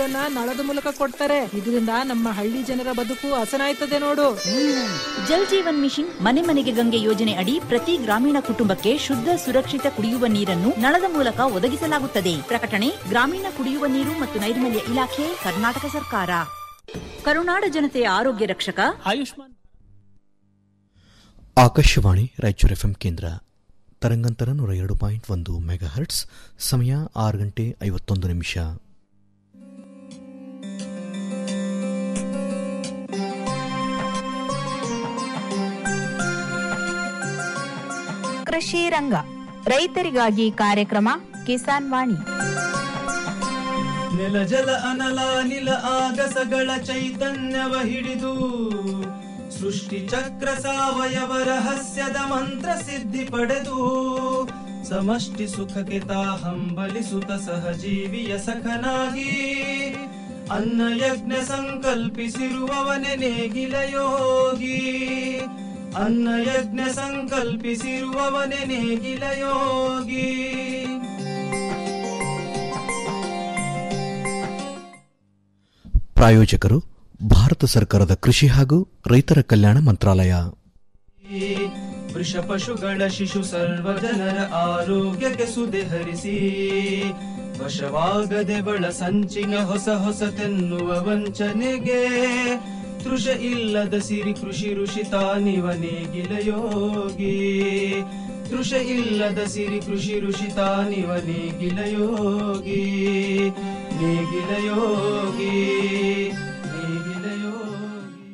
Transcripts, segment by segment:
ನೀರನ್ನ ನಳದ ಮೂಲಕ ಕೊಡ್ತಾರೆ ಇದರಿಂದ ನಮ್ಮ ಹಳ್ಳಿ ಜನರ ಬದುಕು ಹಸನಾಯ್ತದೆ ನೋಡು ಜಲ್ ಜೀವನ್ ಮಿಷನ್ ಮನೆ ಮನೆಗೆ ಗಂಗೆ ಯೋಜನೆ ಅಡಿ ಪ್ರತಿ ಗ್ರಾಮೀಣ ಕುಟುಂಬಕ್ಕೆ ಶುದ್ಧ ಸುರಕ್ಷಿತ ಕುಡಿಯುವ ನೀರನ್ನು ನಳದ ಮೂಲಕ ಒದಗಿಸಲಾಗುತ್ತದೆ ಪ್ರಕಟಣೆ ಗ್ರಾಮೀಣ ಕುಡಿಯುವ ನೀರು ಮತ್ತು ನೈರ್ಮಲ್ಯ ಇಲಾಖೆ ಕರ್ನಾಟಕ ಸರ್ಕಾರ ಕರುನಾಡ ಜನತೆಯ ಆರೋಗ್ಯ ರಕ್ಷಕ ಆಯುಷ್ಮಾನ್ ಆಕಾಶವಾಣಿ ರಾಯಚೂರು ಎಫ್ಎಂ ಕೇಂದ್ರ ತರಂಗಾಂತರ ನೂರ ಎರಡು ಪಾಯಿಂಟ್ ಒಂದು ಮೆಗಾ ಹರ್ಟ್ಸ್ ಸಮಯ ಆರು ಗಂಟೆ ಐವತ್ತೊಂದು ನಿಮಿಷ ಕೃಷಿ ರಂಗ ರೈತರಿಗಾಗಿ ಕಾರ್ಯಕ್ರಮ ಕಿಸಾನ್ ವಾಣಿ ನೆಲ ಜಲ ಅನಲ ನಿಲ ಆಗಸಗಳ ಚೈತನ್ಯವ ಹಿಡಿದು ಸೃಷ್ಟಿ ಚಕ್ರ ಸಾವಯವ ರಹಸ್ಯದ ಮಂತ್ರ ಸಿದ್ಧಿ ಪಡೆದು ಸಮಷ್ಟಿ ಸುಖಕ್ಕೆ ತಾ ಹಂಬಲಿಸುತ್ತ ಸಹಜೀವಿಯ ಸಖನಾಗಿ ಅನ್ನ ಯಜ್ಞ ಸಂಕಲ್ಪಿಸಿರುವವನೆ ನೇಗಿಲ ಯೋಗಿ ಅನ್ನ ಯಜ್ಞ ಸಂಕಲ್ಪಿಸಿರುವವನೆ ನೇಗಿಲ ಯೋಗಿ ಪ್ರಾಯೋಜಕರು ಭಾರತ ಸರ್ಕಾರದ ಕೃಷಿ ಹಾಗೂ ರೈತರ ಕಲ್ಯಾಣ ಮಂತ್ರಾಲಯ ವೃಷ ಪಶುಗಳ ಶಿಶು ಸರ್ವ ಜನರ ಆರೋಗ್ಯಕ್ಕೆ ಸುದೆ ಹರಿಸಿ ವಶವಾಗದೆ ಬಳ ಸಂಚಿನ ಹೊಸ ಹೊಸತೆನ್ನುವ ವಂಚನೆಗೆ ತೃಷ ಇಲ್ಲದ ಸಿರಿ ಕೃಷಿ ಋಷಿ ತಾನಿವ ನೇಗಿಲ ಯೋಗಿ ತೃಷ ಇಲ್ಲದ ಸಿರಿ ಕೃಷಿ ಋಷಿ ತಾನಿವ ನೇಗಿಲ ಯೋಗಿ ನೇಗಿಲ ಯೋಗಿ ನೇಗಿಲ ಯೋಗಿ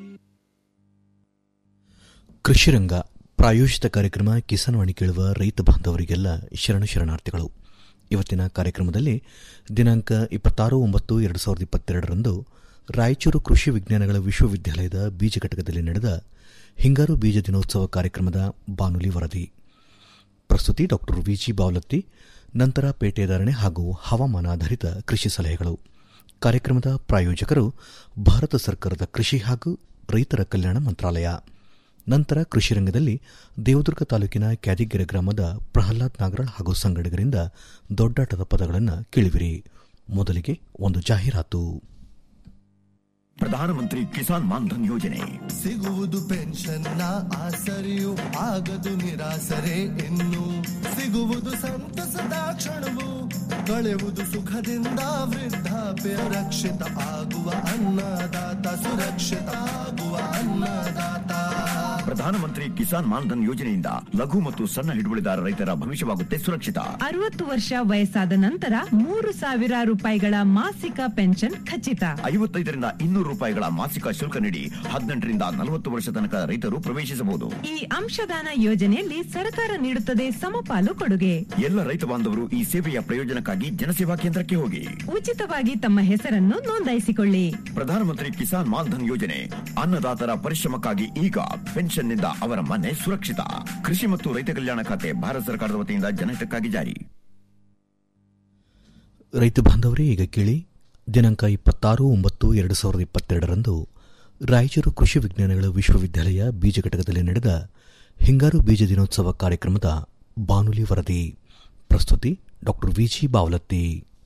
ಕೃಷಿರಂಗ ಪ್ರಾಯೋಜಿತ ಕಾರ್ಯಕ್ರಮ ಕಿಸಾನ್ ವಾಣಿ ಕೇಳುವ ರೈತ ಬಾಂಧವರಿಗೆಲ್ಲ ಶರಣ ಶರಣಾರ್ಥಿಗಳು ಇವತ್ತಿನ ಕಾರ್ಯಕ್ರಮದಲ್ಲಿ ದಿನಾಂಕ ಇಪ್ಪತ್ತಾರು ಒಂಬತ್ತು ಎರಡು ಸಾವಿರದ ಇಪ್ಪತ್ತೆರಡರಂದು ರಾಯಚೂರು ಕೃಷಿ ವಿಜ್ಞಾನಗಳ ವಿಶ್ವವಿದ್ಯಾಲಯದ ಬೀಜ ಘಟಕದಲ್ಲಿ ನಡೆದ ಹಿಂಗಾರು ಬೀಜ ದಿನೋತ್ಸವ ಕಾರ್ಯಕ್ರಮದ ಬಾನುಲಿ ವರದಿ ಪ್ರಸ್ತುತಿ ಡಾಕ್ಟರ್ ವಿಜಿ ಬಾವಲತ್ತಿ ನಂತರ ಪೇಟೆದಾರಣೆ ಹಾಗೂ ಹವಾಮಾನಾಧಾರಿತ ಕೃಷಿ ಸಲಹೆಗಳು ಕಾರ್ಯಕ್ರಮದ ಪ್ರಾಯೋಜಕರು ಭಾರತ ಸರ್ಕಾರದ ಕೃಷಿ ಹಾಗೂ ರೈತರ ಕಲ್ಯಾಣ ಮಂತ್ರಾಲಯ ನಂತರ ಕೃಷಿ ರಂಗದಲ್ಲಿ ದೇವದುರ್ಗ ತಾಲೂಕಿನ ಕ್ಯಾದಿಗೆರೆ ಗ್ರಾಮದ ಪ್ರಹ್ಲಾದ್ ನಾಗರಾಳ್ ಹಾಗೂ ಸಂಗಡಿಗರಿಂದ ದೊಡ್ಡಾಟದ ಪದಗಳನ್ನು ಕೇಳಿವಿರಿ ಮೊದಲಿಗೆ ಒಂದು ಜಾಹೀರಾತು ಪ್ರಧಾನಮಂತ್ರಿ ಕಿಸಾನ್ ಮಾನ್ಧನ್ ಯೋಜನೆ ಸಿಗುವುದು ಪೆನ್ಷನ್ನ ಆಸರೆಯು ಆಗದು ನಿರಾಸರೆ ಇನ್ನು ಸಿಗುವುದು ಸಂತಸದ ಕ್ಷಣವು ಕಳೆಯುವುದು ಸುಖದಿಂದ ವೃದ್ಧಾಪ್ಯ ರಕ್ಷಿತ ಆಗುವ ಅನ್ನದಾತ ಸುರಕ್ಷಿತ ಆಗುವ ಅನ್ನದಾತ ಪ್ರಧಾನಮಂತ್ರಿ ಕಿಸಾನ್ ಮಾನ್ಧನ್ ಯೋಜನೆಯಿಂದ ಲಘು ಮತ್ತು ಸಣ್ಣ ಹಿಡುವಳಿದಾರ ರೈತರ ಭವಿಷ್ಯವಾಗುತ್ತೆ ಸುರಕ್ಷಿತ ಅರವತ್ತು ವರ್ಷ ವಯಸ್ಸಾದ ನಂತರ ಮೂರು ಸಾವಿರ ರೂಪಾಯಿಗಳ ಮಾಸಿಕ ಪೆನ್ಷನ್ ಖಚಿತ ಐವತ್ತೈದರಿಂದ ಇನ್ನೂರು ರೂಪಾಯಿಗಳ ಮಾಸಿಕ ಶುಲ್ಕ ನೀಡಿ ಹದಿನೆಂಟರಿಂದ ನಲವತ್ತು ವರ್ಷ ತನಕ ರೈತರು ಪ್ರವೇಶಿಸಬಹುದು ಈ ಅಂಶದಾನ ಯೋಜನೆಯಲ್ಲಿ ಸರ್ಕಾರ ನೀಡುತ್ತದೆ ಸಮಪಾಲು ಕೊಡುಗೆ ಎಲ್ಲ ರೈತ ಬಾಂಧವರು ಈ ಸೇವೆಯ ಪ್ರಯೋಜನಕ್ಕಾಗಿ ಜನಸೇವಾ ಕೇಂದ್ರಕ್ಕೆ ಹೋಗಿ ಉಚಿತವಾಗಿ ತಮ್ಮ ಹೆಸರನ್ನು ನೋಂದಾಯಿಸಿಕೊಳ್ಳಿ ಪ್ರಧಾನಮಂತ್ರಿ ಕಿಸಾನ್ ಮಾನ್ಧನ್ ಯೋಜನೆ ಅನ್ನದಾತರ ಪರಿಶ್ರಮಕ್ಕಾಗಿ ಈಗ ಪೆನ್ಷನ್ನಿಂದ ಅವರ ಮನೆ ಸುರಕ್ಷಿತ ಕೃಷಿ ಮತ್ತು ರೈತ ಕಲ್ಯಾಣ ಖಾತೆ ಭಾರತ ಸರ್ಕಾರದ ವತಿಯಿಂದ ಜನಹಿತಕ್ಕಾಗಿ ಜಾರಿ ರೈತ ಬಾಂಧವರೇ ಈಗ ಕೇಳಿ ದಿನಾಂಕ ಇಪ್ಪತ್ತಾರು ಒಂಬತ್ತು ಎರಡು ಸಾವಿರದ ಇಪ್ಪತ್ತೆರಡರಂದು ರಾಯಚೂರು ಕೃಷಿ ವಿಜ್ಞಾನಗಳ ವಿಶ್ವವಿದ್ಯಾಲಯ ಬೀಜ ಘಟಕದಲ್ಲಿ ನಡೆದ ಹಿಂಗಾರು ಬೀಜ ದಿನೋತ್ಸವ ಕಾರ್ಯಕ್ರಮದ ಬಾನುಲಿ ವರದಿ ಪ್ರಸ್ತುತಿ ಡಾಕ್ಟರ್ ವಿಜಿ ಬಾವಲತ್ತಿ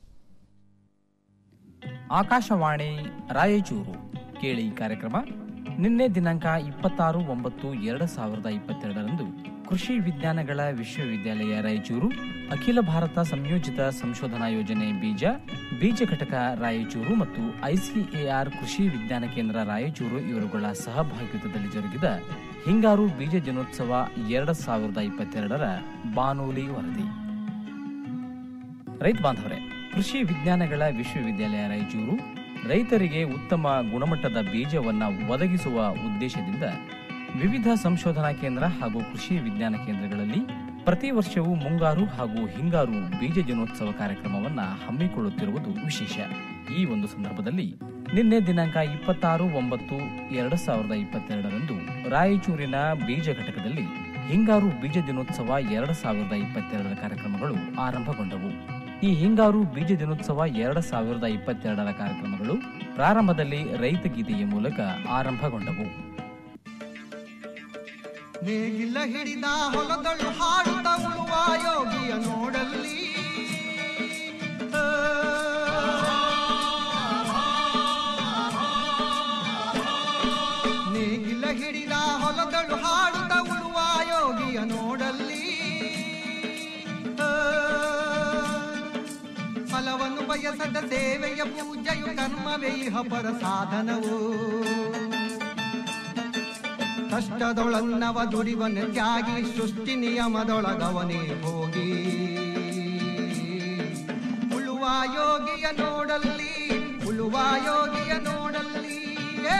ಆಕಾಶವಾಣಿ ರಾಯಚೂರು ಕೇಳಿ ಕಾರ್ಯಕ್ರಮ ನಿನ್ನೆ ದಿನಾಂಕ ಇಪ್ಪತ್ತಾರು ಒಂಬತ್ತು ಎರಡು ಸಾವಿರದ ಇಪ್ಪತ್ತೆರಡರಂದು ಕೃಷಿ ವಿಜ್ಞಾನಗಳ ವಿಶ್ವವಿದ್ಯಾಲಯ ರಾಯಚೂರು ಅಖಿಲ ಭಾರತ ಸಂಯೋಜಿತ ಸಂಶೋಧನಾ ಯೋಜನೆ ಬೀಜ ಬೀಜ ಘಟಕ ರಾಯಚೂರು ಮತ್ತು ಐಸಿಎಆರ್ ಕೃಷಿ ವಿಜ್ಞಾನ ಕೇಂದ್ರ ರಾಯಚೂರು ಇವರುಗಳ ಸಹಭಾಗಿತ್ವದಲ್ಲಿ ಜರುಗಿದ ಹಿಂಗಾರು ಬೀಜ ದಿನೋತ್ಸವ ಎರಡು ಸಾವಿರದ ಇಪ್ಪತ್ತೆರಡರ ಬಾನೂಲಿ ವರದಿ ರೈತ ಬಾಂಧವರೇ ಕೃಷಿ ವಿಜ್ಞಾನಗಳ ವಿಶ್ವವಿದ್ಯಾಲಯ ರಾಯಚೂರು ರೈತರಿಗೆ ಉತ್ತಮ ಗುಣಮಟ್ಟದ ಬೀಜವನ್ನ ಒದಗಿಸುವ ಉದ್ದೇಶದಿಂದ ವಿವಿಧ ಸಂಶೋಧನಾ ಕೇಂದ್ರ ಹಾಗೂ ಕೃಷಿ ವಿಜ್ಞಾನ ಕೇಂದ್ರಗಳಲ್ಲಿ ಪ್ರತಿ ವರ್ಷವೂ ಮುಂಗಾರು ಹಾಗೂ ಹಿಂಗಾರು ಬೀಜ ದಿನೋತ್ಸವ ಕಾರ್ಯಕ್ರಮವನ್ನ ಹಮ್ಮಿಕೊಳ್ಳುತ್ತಿರುವುದು ವಿಶೇಷ ಈ ಒಂದು ಸಂದರ್ಭದಲ್ಲಿ ನಿನ್ನೆ ದಿನಾಂಕ ಇಪ್ಪತ್ತಾರು ಒಂಬತ್ತು ಎರಡು ಸಾವಿರದ ಇಪ್ಪತ್ತೆರಡರಂದು ರಾಯಚೂರಿನ ಬೀಜ ಘಟಕದಲ್ಲಿ ಹಿಂಗಾರು ಬೀಜ ದಿನೋತ್ಸವ ಎರಡು ಸಾವಿರದ ಇಪ್ಪತ್ತೆರಡರ ಕಾರ್ಯಕ್ರಮಗಳು ಆರಂಭಗೊಂಡವು ಈ ಹಿಂಗಾರು ಬೀಜ ದಿನೋತ್ಸವ ಎರಡು ಸಾವಿರದ ಇಪ್ಪತ್ತೆರಡರ ಕಾರ್ಯಕ್ರಮಗಳು ಪ್ರಾರಂಭದಲ್ಲಿ ರೈತ ಗೀತೆಯ ಮೂಲಕ ಆರಂಭಗೊಂಡವು ನೇಗಿಲ ಹಿಡಿದ ಹೊಲದಳು ಹಾಡುತ್ತ ಉಳುವ ಯೋಗಿಯ ನೋಡಲ್ಲಿ ಆ, ಬಯಸದ ಸೇವೆಯ ಪೂಜೆಯು ಕರ್ಮವೇ ಇಹ ಪರ ಸಾಧನವು ಕಷ್ಟದೊಳನ್ನವ ದುಡಿವನ ತ್ಯಾಗಿ ಸೃಷ್ಟಿ ನಿಯಮದೊಳಗವನೇ ಹೋಗಿ ಉಳುವ ಯೋಗಿಯ ನೋಡಲ್ಲಿ ಉಳುವ ಯೋಗಿಯ ನೋಡಲ್ಲಿ ಏ,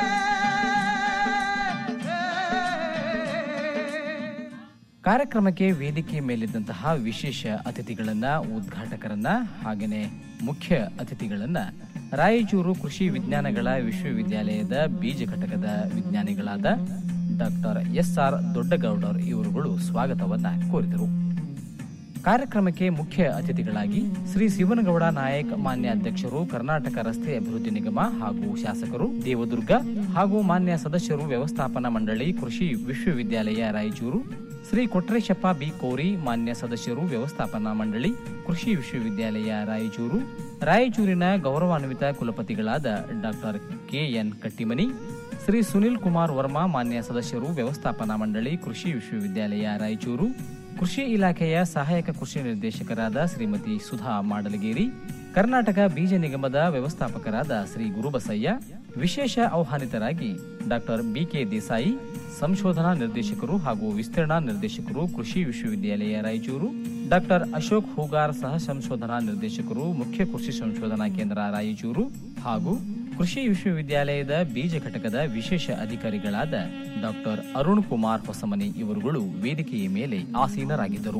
ಕಾರ್ಯಕ್ರಮಕ್ಕೆ ವೇದಿಕೆ ಮೇಲಿದ್ದಂತಹ ವಿಶೇಷ ಅತಿಥಿಗಳನ್ನ ಉದ್ಘಾಟಕರನ್ನ ಹಾಗೆಯೇ ಮುಖ್ಯ ಅತಿಥಿಗಳನ್ನ ರಾಯಚೂರು ಕೃಷಿ ವಿಜ್ಞಾನಗಳ ವಿಶ್ವವಿದ್ಯಾಲಯದ ಬೀಜ ಘಟಕದ ವಿಜ್ಞಾನಿಗಳಾದ ಡಾಕ್ಟರ್ ಎಸ್ ಆರ್ ದೊಡ್ಡಗೌಡರ್ ಇವರುಗಳು ಸ್ವಾಗತವನ್ನ ಕೋರಿದರು ಕಾರ್ಯಕ್ರಮಕ್ಕೆ ಮುಖ್ಯ ಅತಿಥಿಗಳಾಗಿ ಶ್ರೀ ಶಿವನಗೌಡ ನಾಯಕ್ ಮಾನ್ಯ ಅಧ್ಯಕ್ಷರು ಕರ್ನಾಟಕ ರಸ್ತೆ ಅಭಿವೃದ್ಧಿ ನಿಗಮ ಹಾಗೂ ಶಾಸಕರು ದೇವದುರ್ಗ ಹಾಗೂ ಮಾನ್ಯ ಸದಸ್ಯರು ವ್ಯವಸ್ಥಾಪನಾ ಮಂಡಳಿ ಕೃಷಿ ವಿಶ್ವವಿದ್ಯಾಲಯ ರಾಯಚೂರು ಶ್ರೀ ಕೊಟ್ರೇಶಪ್ಪ ಬಿ ಕೋರಿ ಮಾನ್ಯ ಸದಸ್ಯರು ವ್ಯವಸ್ಥಾಪನಾ ಮಂಡಳಿ ಕೃಷಿ ವಿಶ್ವವಿದ್ಯಾಲಯ ರಾಯಚೂರು ರಾಯಚೂರಿನ ಗೌರವಾನ್ವಿತ ಕುಲಪತಿಗಳಾದ ಡಾಕ್ಟರ್ ಕೆಎನ್ ಕಟ್ಟಿಮನಿ ಶ್ರೀ ಸುನಿಲ್ ಕುಮಾರ್ ವರ್ಮಾ ಮಾನ್ಯ ಸದಸ್ಯರು ವ್ಯವಸ್ಥಾಪನಾ ಮಂಡಳಿ ಕೃಷಿ ವಿಶ್ವವಿದ್ಯಾಲಯ ರಾಯಚೂರು ಕೃಷಿ ಇಲಾಖೆಯ ಸಹಾಯಕ ಕೃಷಿ ನಿರ್ದೇಶಕರಾದ ಶ್ರೀಮತಿ ಸುಧಾ ಮಾಡಲಗೇರಿ ಕರ್ನಾಟಕ ಬೀಜ ನಿಗಮದ ವ್ಯವಸ್ಥಾಪಕರಾದ ಶ್ರೀ ಗುರುಬಸಯ್ಯ ವಿಶೇಷ ಆಹ್ವಾನಿತರಾಗಿ ಡಾಕ್ಟರ್ ಬಿಕೆ ದೇಸಾಯಿ ಸಂಶೋಧನಾ ನಿರ್ದೇಶಕರು ಹಾಗೂ ವಿಸ್ತರಣಾ ನಿರ್ದೇಶಕರು ಕೃಷಿ ವಿಶ್ವವಿದ್ಯಾಲಯ ರಾಯಚೂರು ಡಾಕ್ಟರ್ ಅಶೋಕ್ ಹೂಗಾರ್ ಸಹ ಸಂಶೋಧನಾ ನಿರ್ದೇಶಕರು ಮುಖ್ಯ ಕೃಷಿ ಸಂಶೋಧನಾ ಕೇಂದ್ರ ರಾಯಚೂರು ಹಾಗೂ ಕೃಷಿ ವಿಶ್ವವಿದ್ಯಾಲಯದ ಬೀಜ ಘಟಕದ ವಿಶೇಷ ಅಧಿಕಾರಿಗಳಾದ ಡಾಕ್ಟರ್ ಅರುಣ್ ಕುಮಾರ್ ಹೊಸಮನಿ ಇವರುಗಳು ವೇದಿಕೆಯ ಮೇಲೆ ಆಸೀನರಾಗಿದ್ದರು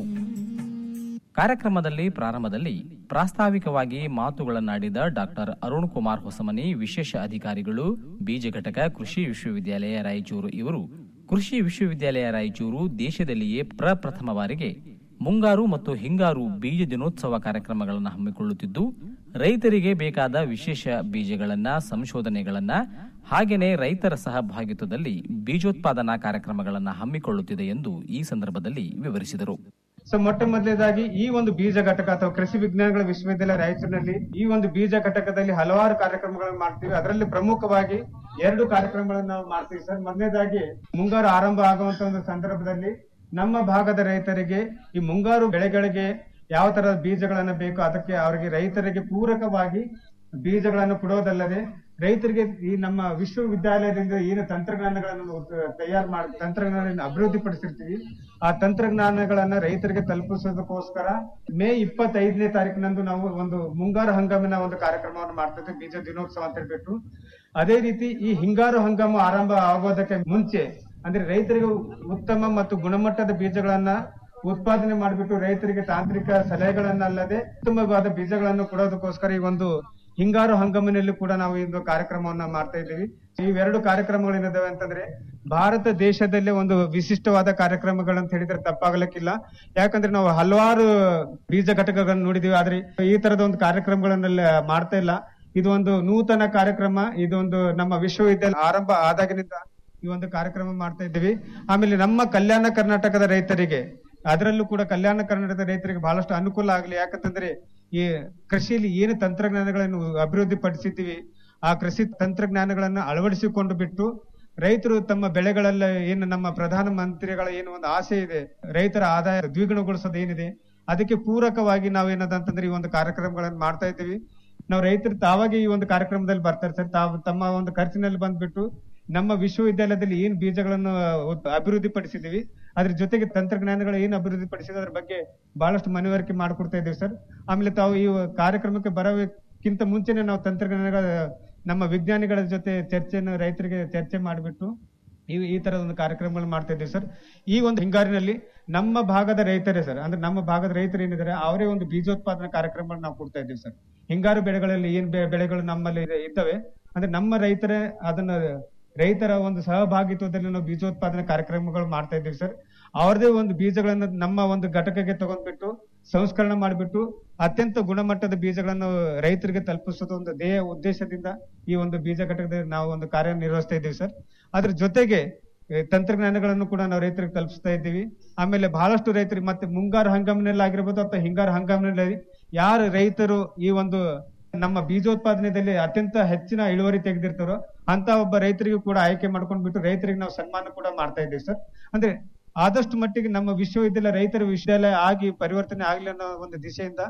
ಕಾರ್ಯಕ್ರಮದಲ್ಲಿ ಪ್ರಾರಂಭದಲ್ಲಿ ಪ್ರಾಸ್ತಾವಿಕವಾಗಿ ಮಾತುಗಳನ್ನಾಡಿದ ಡಾಕ್ಟರ್ ಅರುಣ್ ಕುಮಾರ್ ಹೊಸಮನಿ ವಿಶೇಷ ಅಧಿಕಾರಿಗಳು ಬೀಜ ಘಟಕ ಕೃಷಿ ವಿಶ್ವವಿದ್ಯಾಲಯ ರಾಯಚೂರು ಇವರು ಕೃಷಿ ವಿಶ್ವವಿದ್ಯಾಲಯ ರಾಯಚೂರು ದೇಶದಲ್ಲಿಯೇ ಪ್ರಪ್ರಥಮ ಬಾರಿಗೆ ಮುಂಗಾರು ಮತ್ತು ಹಿಂಗಾರು ಬೀಜ ದಿನೋತ್ಸವ ಕಾರ್ಯಕ್ರಮಗಳನ್ನು ಹಮ್ಮಿಕೊಳ್ಳುತ್ತಿದ್ದು ರೈತರಿಗೆ ಬೇಕಾದ ವಿಶೇಷ ಬೀಜಗಳನ್ನ ಸಂಶೋಧನೆಗಳನ್ನ ಹಾಗೆಯೇ ರೈತರ ಸಹಭಾಗಿತ್ವದಲ್ಲಿ ಬೀಜೋತ್ಪಾದನಾ ಕಾರ್ಯಕ್ರಮಗಳನ್ನು ಹಮ್ಮಿಕೊಳ್ಳುತ್ತಿದೆ ಎಂದು ಈ ಸಂದರ್ಭದಲ್ಲಿ ವಿವರಿಸಿದರು ಸೊ ಮೊಟ್ಟ ಮೊದಲನೇದಾಗಿ ಈ ಒಂದು ಬೀಜ ಘಟಕ ಅಥವಾ ಕೃಷಿ ವಿಜ್ಞಾನಗಳ ವಿಶ್ವವಿದ್ಯಾಲಯ ರಾಯಚೂರಿನಲ್ಲಿ ಈ ಒಂದು ಬೀಜ ಘಟಕದಲ್ಲಿ ಹಲವಾರು ಕಾರ್ಯಕ್ರಮಗಳನ್ನು ಮಾಡ್ತೀವಿ ಅದರಲ್ಲಿ ಪ್ರಮುಖವಾಗಿ ಎರಡು ಕಾರ್ಯಕ್ರಮಗಳನ್ನು ನಾವು ಮಾಡ್ತೀವಿ ಸರ್ ಮೊದಲನೇದಾಗಿ ಮುಂಗಾರು ಆರಂಭ ಆಗುವಂತ ಒಂದು ಸಂದರ್ಭದಲ್ಲಿ ನಮ್ಮ ಭಾಗದ ರೈತರಿಗೆ ಈ ಮುಂಗಾರು ಬೆಳೆಗಳಿಗೆ ಯಾವ ತರದ ಬೀಜಗಳನ್ನ ಬೇಕು ಅದಕ್ಕೆ ಅವರಿಗೆ ರೈತರಿಗೆ ಪೂರಕವಾಗಿ ಬೀಜಗಳನ್ನು ಕೊಡೋದಲ್ಲದೆ ರೈತರಿಗೆ ಈ ನಮ್ಮ ವಿಶ್ವವಿದ್ಯಾಲಯದಿಂದ ಏನು ತಂತ್ರಜ್ಞಾನಗಳನ್ನು ತಯಾರು ಮಾಡಿ ತಂತ್ರಜ್ಞಾನ ಅಭಿವೃದ್ಧಿ ಪಡಿಸಿರ್ತೀವಿ ಆ ತಂತ್ರಜ್ಞಾನಗಳನ್ನ ರೈತರಿಗೆ ತಲುಪಿಸೋದಕ್ಕೋಸ್ಕರ ಮೇ ಇಪ್ಪತ್ತೈದನೇ ತಾರೀಕಿನಂದು ನಾವು ಒಂದು ಮುಂಗಾರು ಹಂಗಾಮಿನ ಒಂದು ಕಾರ್ಯಕ್ರಮವನ್ನು ಮಾಡ್ತಿದ್ವಿ ಬೀಜ ದಿನೋತ್ಸವ ಅಂತ ಹೇಳ್ಬಿಟ್ಟು ಅದೇ ರೀತಿ ಈ ಹಿಂಗಾರು ಹಂಗಾಮು ಆರಂಭ ಆಗೋದಕ್ಕೆ ಮುಂಚೆ ಅಂದ್ರೆ ರೈತರಿಗೆ ಉತ್ತಮ ಮತ್ತು ಗುಣಮಟ್ಟದ ಬೀಜಗಳನ್ನ ಉತ್ಪಾದನೆ ಮಾಡಿಬಿಟ್ಟು ರೈತರಿಗೆ ತಾಂತ್ರಿಕ ಸಲಹೆಗಳನ್ನಲ್ಲದೆ ಉತ್ತಮವಾದ ಬೀಜಗಳನ್ನು ಕೊಡೋದಕ್ಕೋಸ್ಕರ ಈ ಒಂದು ಹಿಂಗಾರು ಹಂಗಾಮಿನಲ್ಲಿ ಕೂಡ ನಾವು ಒಂದು ಕಾರ್ಯಕ್ರಮವನ್ನ ಮಾಡ್ತಾ ಇದ್ದೀವಿ ಇವೆರಡು ಕಾರ್ಯಕ್ರಮಗಳೇನಿದಾವೆ ಅಂತಂದ್ರೆ ಭಾರತ ದೇಶದಲ್ಲೇ ಒಂದು ವಿಶಿಷ್ಟವಾದ ಕಾರ್ಯಕ್ರಮಗಳಂತ ಹೇಳಿದ್ರೆ ತಪ್ಪಾಗಲಿಕ್ಕಿಲ್ಲ ಯಾಕಂದ್ರೆ ನಾವು ಹಲವಾರು ಬೀಜ ಘಟಕಗಳನ್ನು ನೋಡಿದೀವಿ ಆದ್ರೆ ಈ ತರದ ಒಂದು ಕಾರ್ಯಕ್ರಮಗಳನ್ನೆಲ್ಲ ಮಾಡ್ತಾ ಇಲ್ಲ ಇದು ಒಂದು ನೂತನ ಕಾರ್ಯಕ್ರಮ ಇದೊಂದು ನಮ್ಮ ವಿಶ್ವವಿದ್ಯಾಲಯ ಆರಂಭ ಆದಾಗಿನಿಂದ ಈ ಒಂದು ಕಾರ್ಯಕ್ರಮ ಮಾಡ್ತಾ ಇದ್ದೀವಿ ಆಮೇಲೆ ನಮ್ಮ ಕಲ್ಯಾಣ ಕರ್ನಾಟಕದ ರೈತರಿಗೆ ಅದರಲ್ಲೂ ಕೂಡ ಕಲ್ಯಾಣ ಕರ್ನಾಟಕದ ರೈತರಿಗೆ ಬಹಳಷ್ಟು ಅನುಕೂಲ ಆಗಲಿ ಯಾಕಂತಂದ್ರೆ ಈ ಕೃಷಿಯಲ್ಲಿ ಏನು ತಂತ್ರಜ್ಞಾನಗಳನ್ನು ಅಭಿವೃದ್ಧಿ ಪಡಿಸಿದ್ದೀವಿ ಆ ಕೃಷಿ ತಂತ್ರಜ್ಞಾನಗಳನ್ನು ಅಳವಡಿಸಿಕೊಂಡು ಬಿಟ್ಟು ರೈತರು ತಮ್ಮ ಬೆಳೆಗಳೆಲ್ಲ ಏನು ನಮ್ಮ ಪ್ರಧಾನ ಮಂತ್ರಿಗಳ ಏನು ಒಂದು ಆಸೆ ಇದೆ ರೈತರ ಆದಾಯ ದ್ವಿಗುಣಗೊಳಿಸೋದು ಏನಿದೆ ಅದಕ್ಕೆ ಪೂರಕವಾಗಿ ನಾವೇನದಂತಂದ್ರೆ ಈ ಒಂದು ಕಾರ್ಯಕ್ರಮಗಳನ್ನು ಮಾಡ್ತಾ ಇದ್ದೀವಿ ನಾವು ರೈತರು ತಾವಾಗೆ ಈ ಒಂದು ಕಾರ್ಯಕ್ರಮದಲ್ಲಿ ಬರ್ತಾರೆ ಸರ್ ತಾವು ತಮ್ಮ ಒಂದು ಖರ್ಚಿನಲ್ಲಿ ಬಂದ್ಬಿಟ್ಟು ನಮ್ಮ ವಿಶ್ವವಿದ್ಯಾಲಯದಲ್ಲಿ ಏನ್ ಬೀಜಗಳನ್ನು ಉತ್- ಅಭಿವೃದ್ಧಿ ಪಡಿಸಿದೀವಿ ಅದ್ರ ಜೊತೆಗೆ ತಂತ್ರಜ್ಞಾನಗಳು ಏನು ಅಭಿವೃದ್ಧಿ ಪಡಿಸಿದ ಅದ್ರ ಬಗ್ಗೆ ಬಹಳಷ್ಟು ಮನವರಿಕೆ ಮಾಡ್ಕೊಡ್ತಾ ಇದ್ದೀವಿ ಸರ್ ಆಮೇಲೆ ತಾವು ಈ ಕಾರ್ಯಕ್ರಮಕ್ಕೆ ಬರೋಕ್ಕಿಂತ ಮುಂಚೆನೆ ನಾವು ತಂತ್ರಜ್ಞಾನಗಳ ನಮ್ಮ ವಿಜ್ಞಾನಿಗಳ ಜೊತೆ ಚರ್ಚೆಯನ್ನು ರೈತರಿಗೆ ಚರ್ಚೆ ಮಾಡಿಬಿಟ್ಟು ಈ ಈ ತರದ ಒಂದು ಕಾರ್ಯಕ್ರಮಗಳು ಮಾಡ್ತಾ ಇದ್ದೀವಿ ಸರ್ ಈ ಒಂದು ಹಿಂಗಾರಿನಲ್ಲಿ ನಮ್ಮ ಭಾಗದ ರೈತರೇ ಸರ್ ಅಂದ್ರೆ ನಮ್ಮ ಭಾಗದ ರೈತರು ಏನಿದ್ದಾರೆ ಅವರೇ ಒಂದು ಬೀಜೋತ್ಪಾದನಾ ಕಾರ್ಯಕ್ರಮಗಳು ನಾವು ಕೊಡ್ತಾ ಇದ್ದೀವಿ ಸರ್ ಹಿಂಗಾರು ಬೆಳೆಗಳಲ್ಲಿ ಏನ್ ಬೆ- ಬೆಳೆಗಳು ನಮ್ಮಲ್ಲಿ ಇದೆ- ಇದ್ದಾವೆ ಅಂದ್ರೆ ನಮ್ಮ ರೈತರೇ ಅದನ್ನ ರೈತರ ಒಂದು ಸಹಭಾಗಿತ್ವದಲ್ಲಿ ನಾವು ಬೀಜೋತ್ಪಾದನೆ ಕಾರ್ಯಕ್ರಮಗಳು ಮಾಡ್ತಾ ಇದ್ದೀವಿ ಸರ್ ಅವ್ರದೇ ಒಂದು ಬೀಜಗಳನ್ನ ನಮ್ಮ ಒಂದು ಘಟಕಕ್ಕೆ ತಗೊಂಡ್ಬಿಟ್ಟು ಸಂಸ್ಕರಣೆ ಮಾಡಿಬಿಟ್ಟು ಅತ್ಯಂತ ಗುಣಮಟ್ಟದ ಬೀಜಗಳನ್ನು ರೈತರಿಗೆ ತಲುಪಿಸೋದು ಒಂದು ಧ್ಯೇಯ ಉದ್ದೇಶದಿಂದ ಈ ಒಂದು ಬೀಜ ಘಟಕದಲ್ಲಿ ನಾವು ಒಂದು ಕಾರ್ಯ ನಿರ್ವಹಿಸ್ತಾ ಇದ್ದೀವಿ ಸರ್ ಅದ್ರ ಜೊತೆಗೆ ಏ, ತಂತ್ರಜ್ಞಾನಗಳನ್ನು ಕೂಡ ನಾವು ರೈತರಿಗೆ ತಲುಪಿಸ್ತಾ ಇದ್ದೀವಿ ಆಮೇಲೆ ಬಹಳಷ್ಟು ರೈತರಿಗೆ ಮತ್ತೆ ಮುಂಗಾರು ಹಂಗಾಮಿನಲ್ಲಿ ಆಗಿರ್ಬೋದು ಅಥವಾ ಹಿಂಗಾರು ಹಂಗಾಮಿನಲ್ಲಿ ಯಾರು ರೈತರು ಈ ಒಂದು ನಮ್ಮ ಬೀಜೋತ್ಪಾದನೆಯಲ್ಲಿ ಅತ್ಯಂತ ಹೆಚ್ಚಿನ ಇಳುವರಿ ತೆಗೆದಿರ್ತಾರೋ ಅಂತ ಒಬ್ಬ ರೈತರಿಗೂ ಕೂಡ ಆಯ್ಕೆ ಮಾಡ್ಕೊಂಡ್ಬಿಟ್ಟು ರೈತರಿಗೆ ನಾವು ಸನ್ಮಾನ ಕೂಡ ಮಾಡ್ತಾ ಇದ್ದೀವಿ ಸರ್ ಅಂದ್ರೆ ಆದಷ್ಟು ಮಟ್ಟಿಗೆ ನಮ್ಮ ವಿಶ್ವವಿದ್ಯಾಲಯ ರೈತರ ವಿಶ್ವವಿದ್ಯಾಲಯ ಆಗಿ ಪರಿವರ್ತನೆ ಆಗ್ಲಿ ಅನ್ನೋ ಒಂದು ದಿಶೆಯಿಂದ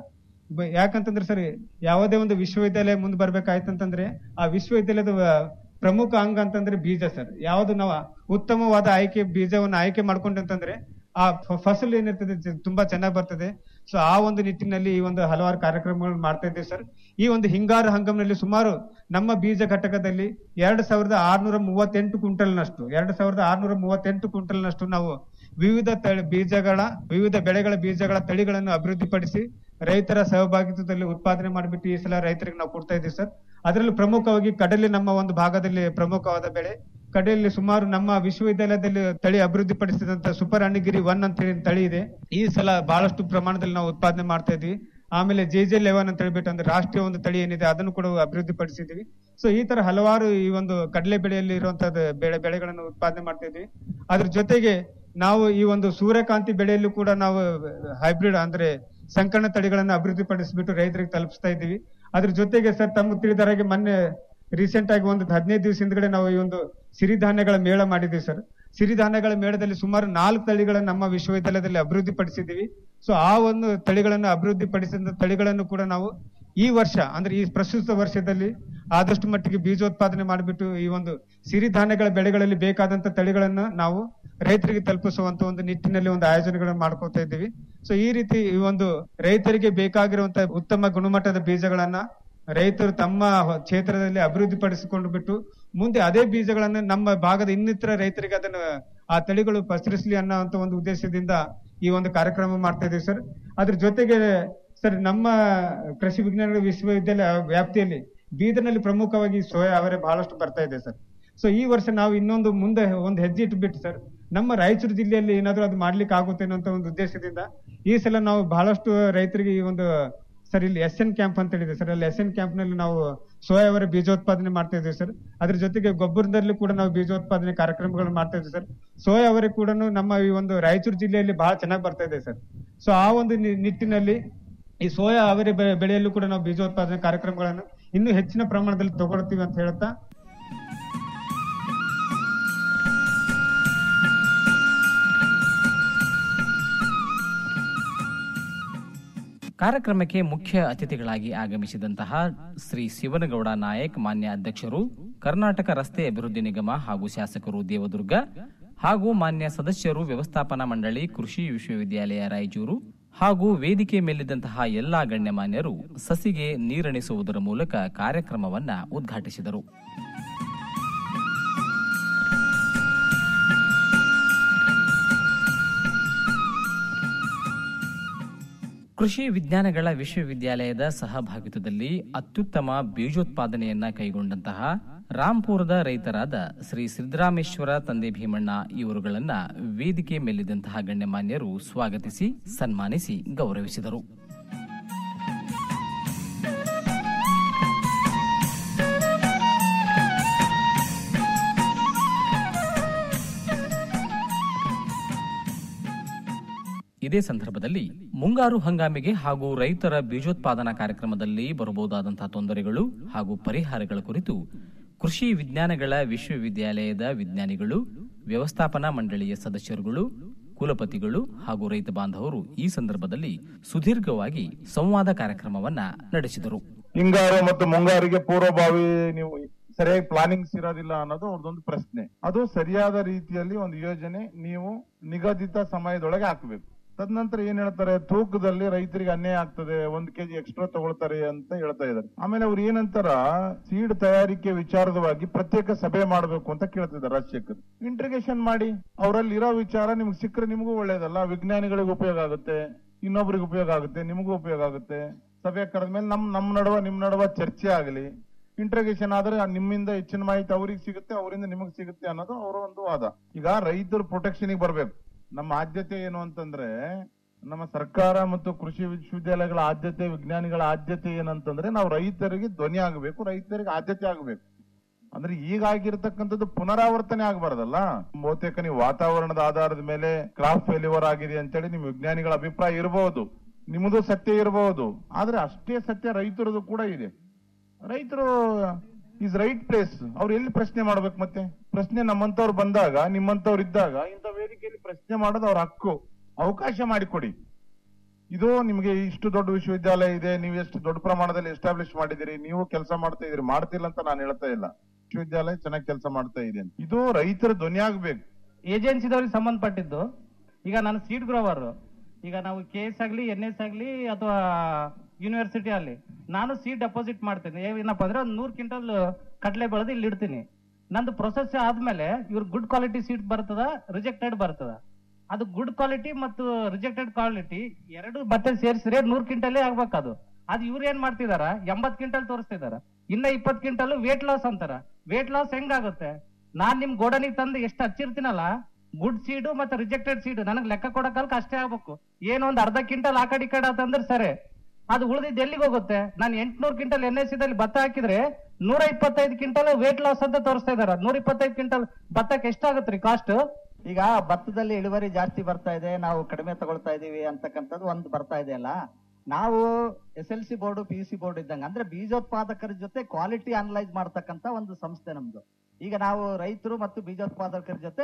ಬ- ಯಾಕಂತಂದ್ರೆ ಸರ್ ಯಾವುದೇ ಒಂದು ವಿಶ್ವವಿದ್ಯಾಲಯ ಮುಂದೆ ಬರ್ಬೇಕಾಯ್ತಂತಂದ್ರೆ ಆ ವಿಶ್ವವಿದ್ಯಾಲಯದ ವ- ಪ್ರಮುಖ ಅಂಗ ಅಂತಂದ್ರೆ ಬೀಜ ಸರ್ ಯಾವ್ದು ನಾವು ಉತ್ತಮವಾದ ಆಯ್ಕೆ ಬೀಜವನ್ನು ಆಯ್ಕೆ ಮಾಡ್ಕೊಂಡಂತಂದ್ರೆ ಆ ಫ- ಫಸಲು ಏನಿರ್ತದೆ ಜ- ತುಂಬಾ ಚೆನ್ನಾಗಿ ಬರ್ತದೆ ಸೊ ಆ ಒಂದು ನಿಟ್ಟಿನಲ್ಲಿ ಈ ಒಂದು ಹಲವಾರು ಕಾರ್ಯಕ್ರಮಗಳು ಮಾಡ್ತಾ ಇದ್ದೇವೆ ಸರ್ ಈ ಒಂದು ಹಿಂಗಾರು ಹಂಗಾಮಿನಲ್ಲಿ ಸುಮಾರು ನಮ್ಮ ಬೀಜ ಘಟಕದಲ್ಲಿ ಎರಡ್ ಸಾವಿರದ ಆರ್ನೂರ ಮೂವತ್ತೆಂಟು ಕ್ವಿಂಟಲ್ನಷ್ಟು ಎರಡ್ ಸಾವಿರದ ಆರ್ನೂರ ಮೂವತ್ತೆಂಟು ಕ್ವಿಂಟಲ್ನಷ್ಟು ನಾವು ವಿವಿಧ ತಳಿ ಬೀಜಗಳ ವಿವಿಧ ಬೆಳೆಗಳ ಬೀಜಗಳ ತಳಿಗಳನ್ನು ಅಭಿವೃದ್ಧಿಪಡಿಸಿ ರೈತರ ಸಹಭಾಗಿತ್ವದಲ್ಲಿ ಉತ್ಪಾದನೆ ಮಾಡಿಬಿಟ್ಟು ಈ ಸಲ ರೈತರಿಗೆ ನಾವು ಕೊಡ್ತಾ ಇದ್ದೀವಿ ಸರ್ ಅದರಲ್ಲೂ ಪ್ರಮುಖವಾಗಿ ಕಡಲೆ ನಮ್ಮ ಒಂದು ಭಾಗದಲ್ಲಿ ಪ್ರಮುಖವಾದ ಬೆಳೆ ಕಡೆಯಲ್ಲಿ ಸುಮಾರು ನಮ್ಮ ವಿಶ್ವವಿದ್ಯಾಲಯದಲ್ಲಿ ತಳಿ ಅಭಿವೃದ್ಧಿಪಡಿಸಿದಂತ ಸೂಪರ್ ಅಣ್ಣಿಗಿರಿ ಒನ್ ಅಂತ ಹೇಳಿ ತಳಿ ಇದೆ ಈ ಸಲ ಬಹಳಷ್ಟು ಪ್ರಮಾಣದಲ್ಲಿ ನಾವು ಉತ್ಪಾದನೆ ಮಾಡ್ತಾ ಇದ್ವಿ ಆಮೇಲೆ ಜೆ ಜೆ ಲೆವೆನ್ ಅಂತ ಹೇಳ್ಬಿಟ್ಟು ಅಂದ್ರೆ ರಾಷ್ಟ್ರೀಯ ಒಂದು ತಳಿ ಏನಿದೆ ಅದನ್ನು ಕೂಡ ಅಭಿವೃದ್ಧಿಪಡಿಸಿದ್ವಿ ಸೊ ಈ ತರ ಹಲವಾರು ಈ ಒಂದು ಕಡಲೆ ಬೆಳೆಯಲ್ಲಿ ಇರುವಂತದ್ದು ಬೆಳೆ ಬೆಳೆಗಳನ್ನು ಉತ್ಪಾದನೆ ಮಾಡ್ತಾ ಇದ್ವಿ ಅದ್ರ ಜೊತೆಗೆ ನಾವು ಈ ಒಂದು ಸೂರ್ಯಕಾಂತಿ ಬೆಳೆಯಲ್ಲೂ ಕೂಡ ನಾವು ಹೈಬ್ರಿಡ್ ಅಂದ್ರೆ ಸಂಕರಣ ತಳಿಗಳನ್ನು ಅಭಿವೃದ್ಧಿಪಡಿಸಿಬಿಟ್ಟು ರೈತರಿಗೆ ತಲುಪಿಸ್ತಾ ಇದ್ದೀವಿ ಅದ್ರ ಜೊತೆಗೆ ಸರ್ ತಮ್ಗೆ ತಿಳಿದಾಗೆ ಮೊನ್ನೆ ರೀಸೆಂಟ್ ಆಗಿ ಒಂದು ಹದಿನೈದು ದಿವಸ ಹಿಂದ್ಗಡೆ ನಾವು ಈ ಒಂದು ಸಿರಿಧಾನ್ಯಗಳ ಮೇಳ ಮಾಡಿದ್ವಿ ಸರ್ ಸಿರಿಧಾನ್ಯಗಳ ಮೇಳದಲ್ಲಿ ಸುಮಾರು ನಾಲ್ಕು ತಳಿಗಳನ್ನು ನಮ್ಮ ವಿಶ್ವವಿದ್ಯಾಲಯದಲ್ಲಿ ಅಭಿವೃದ್ಧಿಪಡಿಸಿದ್ದೀವಿ ಸೊ ಆ ಒಂದು ತಳಿಗಳನ್ನು ಅಭಿವೃದ್ಧಿಪಡಿಸಿದ ತಳಿಗಳನ್ನು ಕೂಡ ನಾವು ಈ ವರ್ಷ ಅಂದ್ರೆ ಈ ಪ್ರಸ್ತುತ ವರ್ಷದಲ್ಲಿ ಆದಷ್ಟು ಮಟ್ಟಿಗೆ ಬೀಜೋತ್ಪಾದನೆ ಮಾಡಿಬಿಟ್ಟು ಈ ಒಂದು ಸಿರಿಧಾನ್ಯಗಳ ಬೆಳೆಗಳಲ್ಲಿ ಬೇಕಾದಂತ ತಳಿಗಳನ್ನ ನಾವು ರೈತರಿಗೆ ತಲುಪಿಸುವಂತ ಒಂದು ನಿಟ್ಟಿನಲ್ಲಿ ಒಂದು ಆಯೋಜನೆಗಳನ್ನು ಮಾಡ್ಕೊತಾ ಇದ್ದೀವಿ ಸೊ ಈ ರೀತಿ ಈ ಒಂದು ರೈತರಿಗೆ ಬೇಕಾಗಿರುವಂತ ಉತ್ತಮ ಗುಣಮಟ್ಟದ ಬೀಜಗಳನ್ನ ರೈತರು ತಮ್ಮ ಹೊ- ಕ್ಷೇತ್ರದಲ್ಲಿ ಅಭಿವೃದ್ಧಿಪಡಿಸಿಕೊಂಡು ಬಿಟ್ಟು ಮುಂದೆ ಅದೇ ಬೀಜಗಳನ್ನು ನಮ್ಮ ಭಾಗದ ಇನ್ನಿತರ ರೈತರಿಗೆ ಅದನ್ನ ಆ ತಳಿಗಳು ಪಸರಿಸಲಿ ಅನ್ನೋ ಒಂದು ಉದ್ದೇಶದಿಂದ ಈ ಒಂದು ಕಾರ್ಯಕ್ರಮ ಮಾಡ್ತಾ ಇದೀವಿ ಸರ್ ಅದ್ರ ಜೊತೆಗೆ ಸರ್ ನಮ್ಮ ಕೃಷಿ ವಿಜ್ಞಾನಗಳ ವಿಶ್ವವಿದ್ಯಾಲಯ ವ್ಯಾಪ್ತಿಯಲ್ಲಿ ಬೀದರ್ನಲ್ಲಿ ಪ್ರಮುಖವಾಗಿ ಸೋಯಾ ಅವರೇ ಬಹಳಷ್ಟು ಬರ್ತಾ ಇದೆ ಸರ್ ಸೊ ಈ ವರ್ಷ ನಾವು ಇನ್ನೊಂದು ಮುಂದೆ ಒಂದು ಹೆಜ್ಜೆ ಇಟ್ಬಿಟ್ಟು ಸರ್ ನಮ್ಮ ರಾಯಚೂರು ಜಿಲ್ಲೆಯಲ್ಲಿ ಏನಾದ್ರೂ ಅದು ಮಾಡ್ಲಿಕ್ಕೆ ಆಗುತ್ತೆ ಅನ್ನೋ ಒಂದು ಉದ್ದೇಶದಿಂದ ಈ ಸಲ ನಾವು ಬಹಳಷ್ಟು ರೈತರಿಗೆ ಈ ಒಂದು ಸರ್ ಇಲ್ಲಿ ಎಸ್ ಎನ್ ಕ್ಯಾಂಪ್ ಅಂತ ಹೇಳಿದೆ ಸರ್ ಅಲ್ಲಿ ಎಸ್ ಎನ್ ಕ್ಯಾಂಪ್ ನಲ್ಲಿ ನಾವು ಸೋಯಾವರ ಬೀಜೋತ್ಪಾದನೆ ಮಾಡ್ತಾ ಇದ್ದೀವಿ ಸರ್ ಅದ್ರ ಜೊತೆಗೆ ಗೊಬ್ಬರದಲ್ಲಿ ಕೂಡ ನಾವು ಬೀಜೋತ್ಪಾದನೆ ಕಾರ್ಯಕ್ರಮಗಳನ್ನು ಮಾಡ್ತಾ ಇದ್ದೀವಿ ಸರ್ ಸೋಯಾವರೆ ಕೂಡ ನಮ್ಮ ಈ ಒಂದು ರಾಯಚೂರು ಜಿಲ್ಲೆಯಲ್ಲಿ ಬಹಳ ಚೆನ್ನಾಗಿ ಬರ್ತಾ ಇದೆ ಸರ್ ಸೊ ಆ ಒಂದು ನಿ- ನಿಟ್ಟಿನಲ್ಲಿ ಈ ಸೋಯಾ ಅವರೆ ಬೆ- ಬೆಳೆಯಲ್ಲೂ ಕೂಡ ನಾವು ಬೀಜೋತ್ಪಾದನೆ ಕಾರ್ಯಕ್ರಮಗಳನ್ನು ಇನ್ನೂ ಹೆಚ್ಚಿನ ಪ್ರಮಾಣದಲ್ಲಿ ತಗೊಳ್ತೀವಿ ಅಂತ ಹೇಳ್ತಾ ಕಾರ್ಯಕ್ರಮಕ್ಕೆ ಮುಖ್ಯ ಅತಿಥಿಗಳಾಗಿ ಆಗಮಿಸಿದಂತಹ ಶ್ರೀ ಶಿವನಗೌಡ ನಾಯಕ್ ಮಾನ್ಯ ಅಧ್ಯಕ್ಷರು ಕರ್ನಾಟಕ ರಸ್ತೆ ಅಭಿವೃದ್ಧಿ ನಿಗಮ ಹಾಗೂ ಶಾಸಕರು ದೇವದುರ್ಗ ಹಾಗೂ ಮಾನ್ಯ ಸದಸ್ಯರು ವ್ಯವಸ್ಥಾಪನಾ ಮಂಡಳಿ ಕೃಷಿ ವಿಶ್ವವಿದ್ಯಾಲಯ ರಾಯಚೂರು ಹಾಗೂ ವೇದಿಕೆ ಮೇಲಿದ್ದಂತಹ ಎಲ್ಲಾ ಗಣ್ಯಮಾನ್ಯರು ಸಸಿಗೆ ನೀರಣಿಸುವುದರ ಮೂಲಕ ಕಾರ್ಯಕ್ರಮವನ್ನ ಉದ್ಘಾಟಿಸಿದರು ಕೃಷಿ ವಿಜ್ಞಾನಗಳ ವಿಶ್ವವಿದ್ಯಾಲಯದ ಸಹಭಾಗಿತ್ವದಲ್ಲಿ ಅತ್ಯುತ್ತಮ ಬೀಜೋತ್ಪಾದನೆಯನ್ನ ಕೈಗೊಂಡಂತಹ ರಾಂಪುರದ ರೈತರಾದ ಶ್ರೀ ಸಿದ್ದರಾಮೇಶ್ವರ ತಂದೆ ಭೀಮಣ್ಣ ಇವರುಗಳನ್ನ ವೇದಿಕೆ ಮೇಲಿದ್ದಂತಹ ಗಣ್ಯಮಾನ್ಯರು ಸ್ವಾಗತಿಸಿ ಸನ್ಮಾನಿಸಿ ಗೌರವಿಸಿದರು ಇದೇ ಸಂದರ್ಭದಲ್ಲಿ ಮುಂಗಾರು ಹಂಗಾಮಿಗೆ ಹಾಗೂ ರೈತರ ಬೀಜೋತ್ಪಾದನಾ ಕಾರ್ಯಕ್ರಮದಲ್ಲಿ ಬರಬಹುದಾದಂತಹ ತೊಂದರೆಗಳು ಹಾಗೂ ಪರಿಹಾರಗಳ ಕುರಿತು ಕೃಷಿ ವಿಜ್ಞಾನಗಳ ವಿಶ್ವವಿದ್ಯಾಲಯದ ವಿಜ್ಞಾನಿಗಳು ವ್ಯವಸ್ಥಾಪನಾ ಮಂಡಳಿಯ ಸದಸ್ಯರುಗಳು ಕುಲಪತಿಗಳು ಹಾಗೂ ರೈತ ಬಾಂಧವರು ಈ ಸಂದರ್ಭದಲ್ಲಿ ಸುದೀರ್ಘವಾಗಿ ಸಂವಾದ ಕಾರ್ಯಕ್ರಮವನ್ನ ನಡೆಸಿದರು ಹಿಂಗಾರು ಮತ್ತು ಮುಂಗಾರಿಗೆ ಪೂರ್ವಭಾವಿ ನೀವು ಸರಿಯಾಗಿ ಪ್ಲಾನಿಂಗ್ಸ್ ಇರೋದಿಲ್ಲ ಅನ್ನೋದು ಅವ್ರದೊಂದು ಪ್ರಶ್ನೆ ಅದು ಸರಿಯಾದ ರೀತಿಯಲ್ಲಿ ಒಂದು ಯೋಜನೆ ನೀವು ನಿಗದಿತ ಸಮಯದೊಳಗೆ ಹಾಕಬೇಕು ತದನಂತರ ಏನ್ ಹೇಳ್ತಾರೆ ತೂಕದಲ್ಲಿ ರೈತರಿಗೆ ಅನ್ಯಾಯ ಆಗ್ತದೆ ಒಂದ್ ಕೆಜಿ ಎಕ್ಸ್ಟ್ರಾ ತಗೊಳ್ತಾರೆ ಅಂತ ಹೇಳ್ತಾ ಇದ್ದಾರೆ ಆಮೇಲೆ ಅವ್ರು ಏನಂತಾರ ಸೀಡ್ ತಯಾರಿಕೆ ವಿಚಾರದವಾಗಿ ಪ್ರತ್ಯೇಕ ಸಭೆ ಮಾಡಬೇಕು ಅಂತ ಕೇಳ್ತಿದ್ದಾರೆ ರಾಜಶೇಖರ್ ಇಂಟ್ರಿಗೇಷನ್ ಮಾಡಿ ಅವರಲ್ಲಿ ಇರೋ ವಿಚಾರ ನಿಮ್ಗೆ ಸಿಕ್ಕರೆ ನಿಮಗೂ ಒಳ್ಳೇದಲ್ಲ ವಿಜ್ಞಾನಿಗಳಿಗೆ ಉಪಯೋಗ ಆಗುತ್ತೆ ಇನ್ನೊಬ್ರಿಗೆ ಉಪಯೋಗ ಆಗುತ್ತೆ ನಿಮಗೂ ಉಪಯೋಗ ಆಗುತ್ತೆ ಸಭೆ ಕರೆದ್ಮೇಲೆ ನಮ್ ನಮ್ ನಡುವ ನಿಮ್ ನಡುವ ಚರ್ಚೆ ಆಗಲಿ ಇಂಟ್ರಗೇಷನ್ ಆದ್ರೆ ನಿಮ್ಮಿಂದ ಹೆಚ್ಚಿನ ಮಾಹಿತಿ ಅವ್ರಿಗೆ ಸಿಗುತ್ತೆ ಅವರಿಂದ ನಿಮಗ್ ಸಿಗುತ್ತೆ ಅನ್ನೋದು ಅವರ ಒಂದು ವಾದ ಈಗ ರೈತರು ಪ್ರೊಟೆಕ್ಷನ್ ಬರ್ಬೇಕು ನಮ್ಮ ಆದ್ಯತೆ ಏನು ಅಂತಂದ್ರೆ ನಮ್ಮ ಸರ್ಕಾರ ಮತ್ತು ಕೃಷಿ ವಿಶ್ವವಿದ್ಯಾಲಯಗಳ ಆದ್ಯತೆ ವಿಜ್ಞಾನಿಗಳ ಆದ್ಯತೆ ಏನಂತಂದ್ರೆ ನಾವು ರೈತರಿಗೆ ಧ್ವನಿ ಆಗಬೇಕು ರೈತರಿಗೆ ಆದ್ಯತೆ ಆಗಬೇಕು ಅಂದ್ರೆ ಈಗ ಆಗಿರ್ತಕ್ಕಂಥದ್ದು ಪುನರಾವರ್ತನೆ ಆಗಬಾರ್ದಲ್ಲ ಬಹುತೇಕ ನೀವು ವಾತಾವರಣದ ಆಧಾರದ ಮೇಲೆ ಕ್ರಾಪ್ ಫೇಲ್ಯೂರ್ ಆಗಿದೆ ಅಂತೇಳಿ ನಿಮ್ ವಿಜ್ಞಾನಿಗಳ ಅಭಿಪ್ರಾಯ ಇರಬಹುದು ನಿಮ್ಮದು ಸತ್ಯ ಇರಬಹುದು ಆದ್ರೆ ಅಷ್ಟೇ ಸತ್ಯ ರೈತರದು ಕೂಡ ಇದೆ ರೈತರು ಇಸ್ ರೈಟ್ ಪ್ಲೇಸ್ ಅವ್ರು ಎಲ್ಲಿ ಪ್ರಶ್ನೆ ಮಾಡ್ಬೇಕು ಮತ್ತೆ ಪ್ರಶ್ನೆ ನಮ್ಮಂತವ್ರು ಬಂದಾಗ ನಿಮ್ಮಂತವ್ರು ಇದ್ದಾಗ ಇಂಥ ವೇದಿಕೆಯಲ್ಲಿ ಪ್ರಶ್ನೆ ಮಾಡೋದು ಅವ್ರ ಹಕ್ಕು ಅವಕಾಶ ಮಾಡಿಕೊಡಿ ಇದು ನಿಮಗೆ ಇಷ್ಟು ದೊಡ್ಡ ವಿಶ್ವವಿದ್ಯಾಲಯ ಇದೆ ನೀವು ಎಷ್ಟು ದೊಡ್ಡ ಪ್ರಮಾಣದಲ್ಲಿ ಎಸ್ಟಾಬ್ಲಿಷ್ ಮಾಡಿದಿರಿ ನೀವು ಕೆಲಸ ಮಾಡ್ತಾ ಇದೀರಿ ಮಾಡ್ತಿಲ್ಲ ಅಂತ ನಾನು ಹೇಳ್ತಾ ಇಲ್ಲ ವಿಶ್ವವಿದ್ಯಾಲಯ ಚೆನ್ನಾಗಿ ಕೆಲಸ ಮಾಡ್ತಾ ಇದೆ ಅಂತ. ಇದು ರೈತರ ಧ್ವನಿ ಆಗ್ಬೇಕು ಏಜೆನ್ಸಿದವ್ರಿಗೆ ಸಂಬಂಧಪಟ್ಟಿದ್ದು ಈಗ ನಾನು ಸೀಡ್ ಗ್ರೋವರ್ ಈಗ ನಾವು ಕೆ ಎಸ್ ಆಗಲಿ ಎನ್ ಎಸ್ ಆಗಲಿ ಅಥವಾ ಯೂನಿವರ್ಸಿಟಿ ಅಲ್ಲಿ ನಾನು ಸೀಡ್ ಡೆಪಾಸಿಟ್ ಮಾಡ್ತೀನಿ ಏನಪ್ಪ ಅಂದ್ರೆ ಒಂದು ನೂರು ಕ್ವಿಂಟಲ್ ಕಡಲೆ ಬೆಳೆದು ಇಲ್ಲಿ ಇಡ್ತೀನಿ ನಂದು ಪ್ರೊಸೆಸ್ ಆದ್ಮೇಲೆ ಇವ್ರ ಗುಡ್ ಕ್ವಾಲಿಟಿ ಸೀಡ್ ಬರ್ತದ ರಿಜೆಕ್ಟೆಡ್ ಬರ್ತದ ಅದು ಗುಡ್ ಕ್ವಾಲಿಟಿ ಮತ್ತು ರಿಜೆಕ್ಟೆಡ್ ಕ್ವಾಲಿಟಿ ಎರಡು ಭತ್ತ ಸೇರಿಸಿದ್ರೆ ನೂರ್ ಕ್ವಿಂಟಲೇ ಆಗ್ಬೇಕು ಅದು ಅದು ಇವ್ರು ಏನ್ ಮಾಡ್ತಿದಾರ ಎಂಬತ್ ಕ್ವಿಂಟಲ್ ತೋರಿಸ್ತಿದಾರ ಇನ್ನ ಇಪ್ಪತ್ ಕ್ವಿಂಟಲ್ ವೇಟ್ ಲಾಸ್ ಅಂತಾರ ವೇಟ್ ಲಾಸ್ ಹೆಂಗಾಗುತ್ತೆ ನಾನ್ ನಿಮ್ ಗೋಡನಿಗೆ ತಂದು ಎಷ್ಟು ಹಚ್ಚಿರ್ತೀನಲ್ಲ ಗುಡ್ ಸೀಡು ಮತ್ತೆ ರಿಜೆಕ್ಟೆಡ್ ಸೀಡ್ ನನಗ್ ಲೆಕ್ಕ ಕೊಡಕಲ್ಕ ಅಷ್ಟೇ ಆಗ್ಬೇಕು ಏನೋ ಒಂದ್ ಅರ್ಧ ಕ್ವಿಂಟಲ್ ಆ ಕಡೆ ಈ ಕಡೆ ಆತಂದ್ರೆ ಸರಿ ಅದು ಉಳಿದಿದ್ದು ಎಲ್ಲಿಗೆ ಹೋಗುತ್ತೆ ನಾನು ಎಂಟ್ನೂರ್ ಕ್ವಿಂಟಲ್ ಎನ್ ಎಸ್ ದಲ್ಲಿ ಭತ್ತ ಹಾಕಿದ್ರೆ ನೂರ ಇಪ್ಪತ್ತೈದು ಕ್ವಿಂಟಲ್ ವೇಟ್ ಲಾಸ್ ಅಂತ ತೋರಿಸ್ತಾ ಇದಾರೆ ನೂರ ಇಪ್ಪತ್ತೈದು ಕ್ವಿಂಟಲ್ ಭತ್ತಕ್ಕೆ ಎಷ್ಟಾಗತ್ರಿ ಕಾಸ್ಟ್ ಈಗ ಭತ್ತದಲ್ಲಿ ಇಳುವರಿ ಜಾಸ್ತಿ ಬರ್ತಾ ಇದೆ ನಾವು ಕಡಿಮೆ ತಗೊಳ್ತಾ ಇದೀವಿ ಅಂತಕ್ಕಂಥದ್ದು ಒಂದು ಬರ್ತಾ ಇದೆ ಅಲ್ಲ ನಾವು S L C board P U C board ಇದ್ದಂಗೆ ಅಂದ್ರೆ ಬೀಜೋತ್ಪಾದಕರ ಜೊತೆ ಕ್ವಾಲಿಟಿ ಅನಲೈಸ್ ಮಾಡ್ತಕ್ಕಂಥ ಒಂದು ಸಂಸ್ಥೆ ನಮ್ದು ಈಗ ನಾವು ರೈತರು ಮತ್ತು ಬೀಜೋತ್ಪಾದಕರ ಜೊತೆ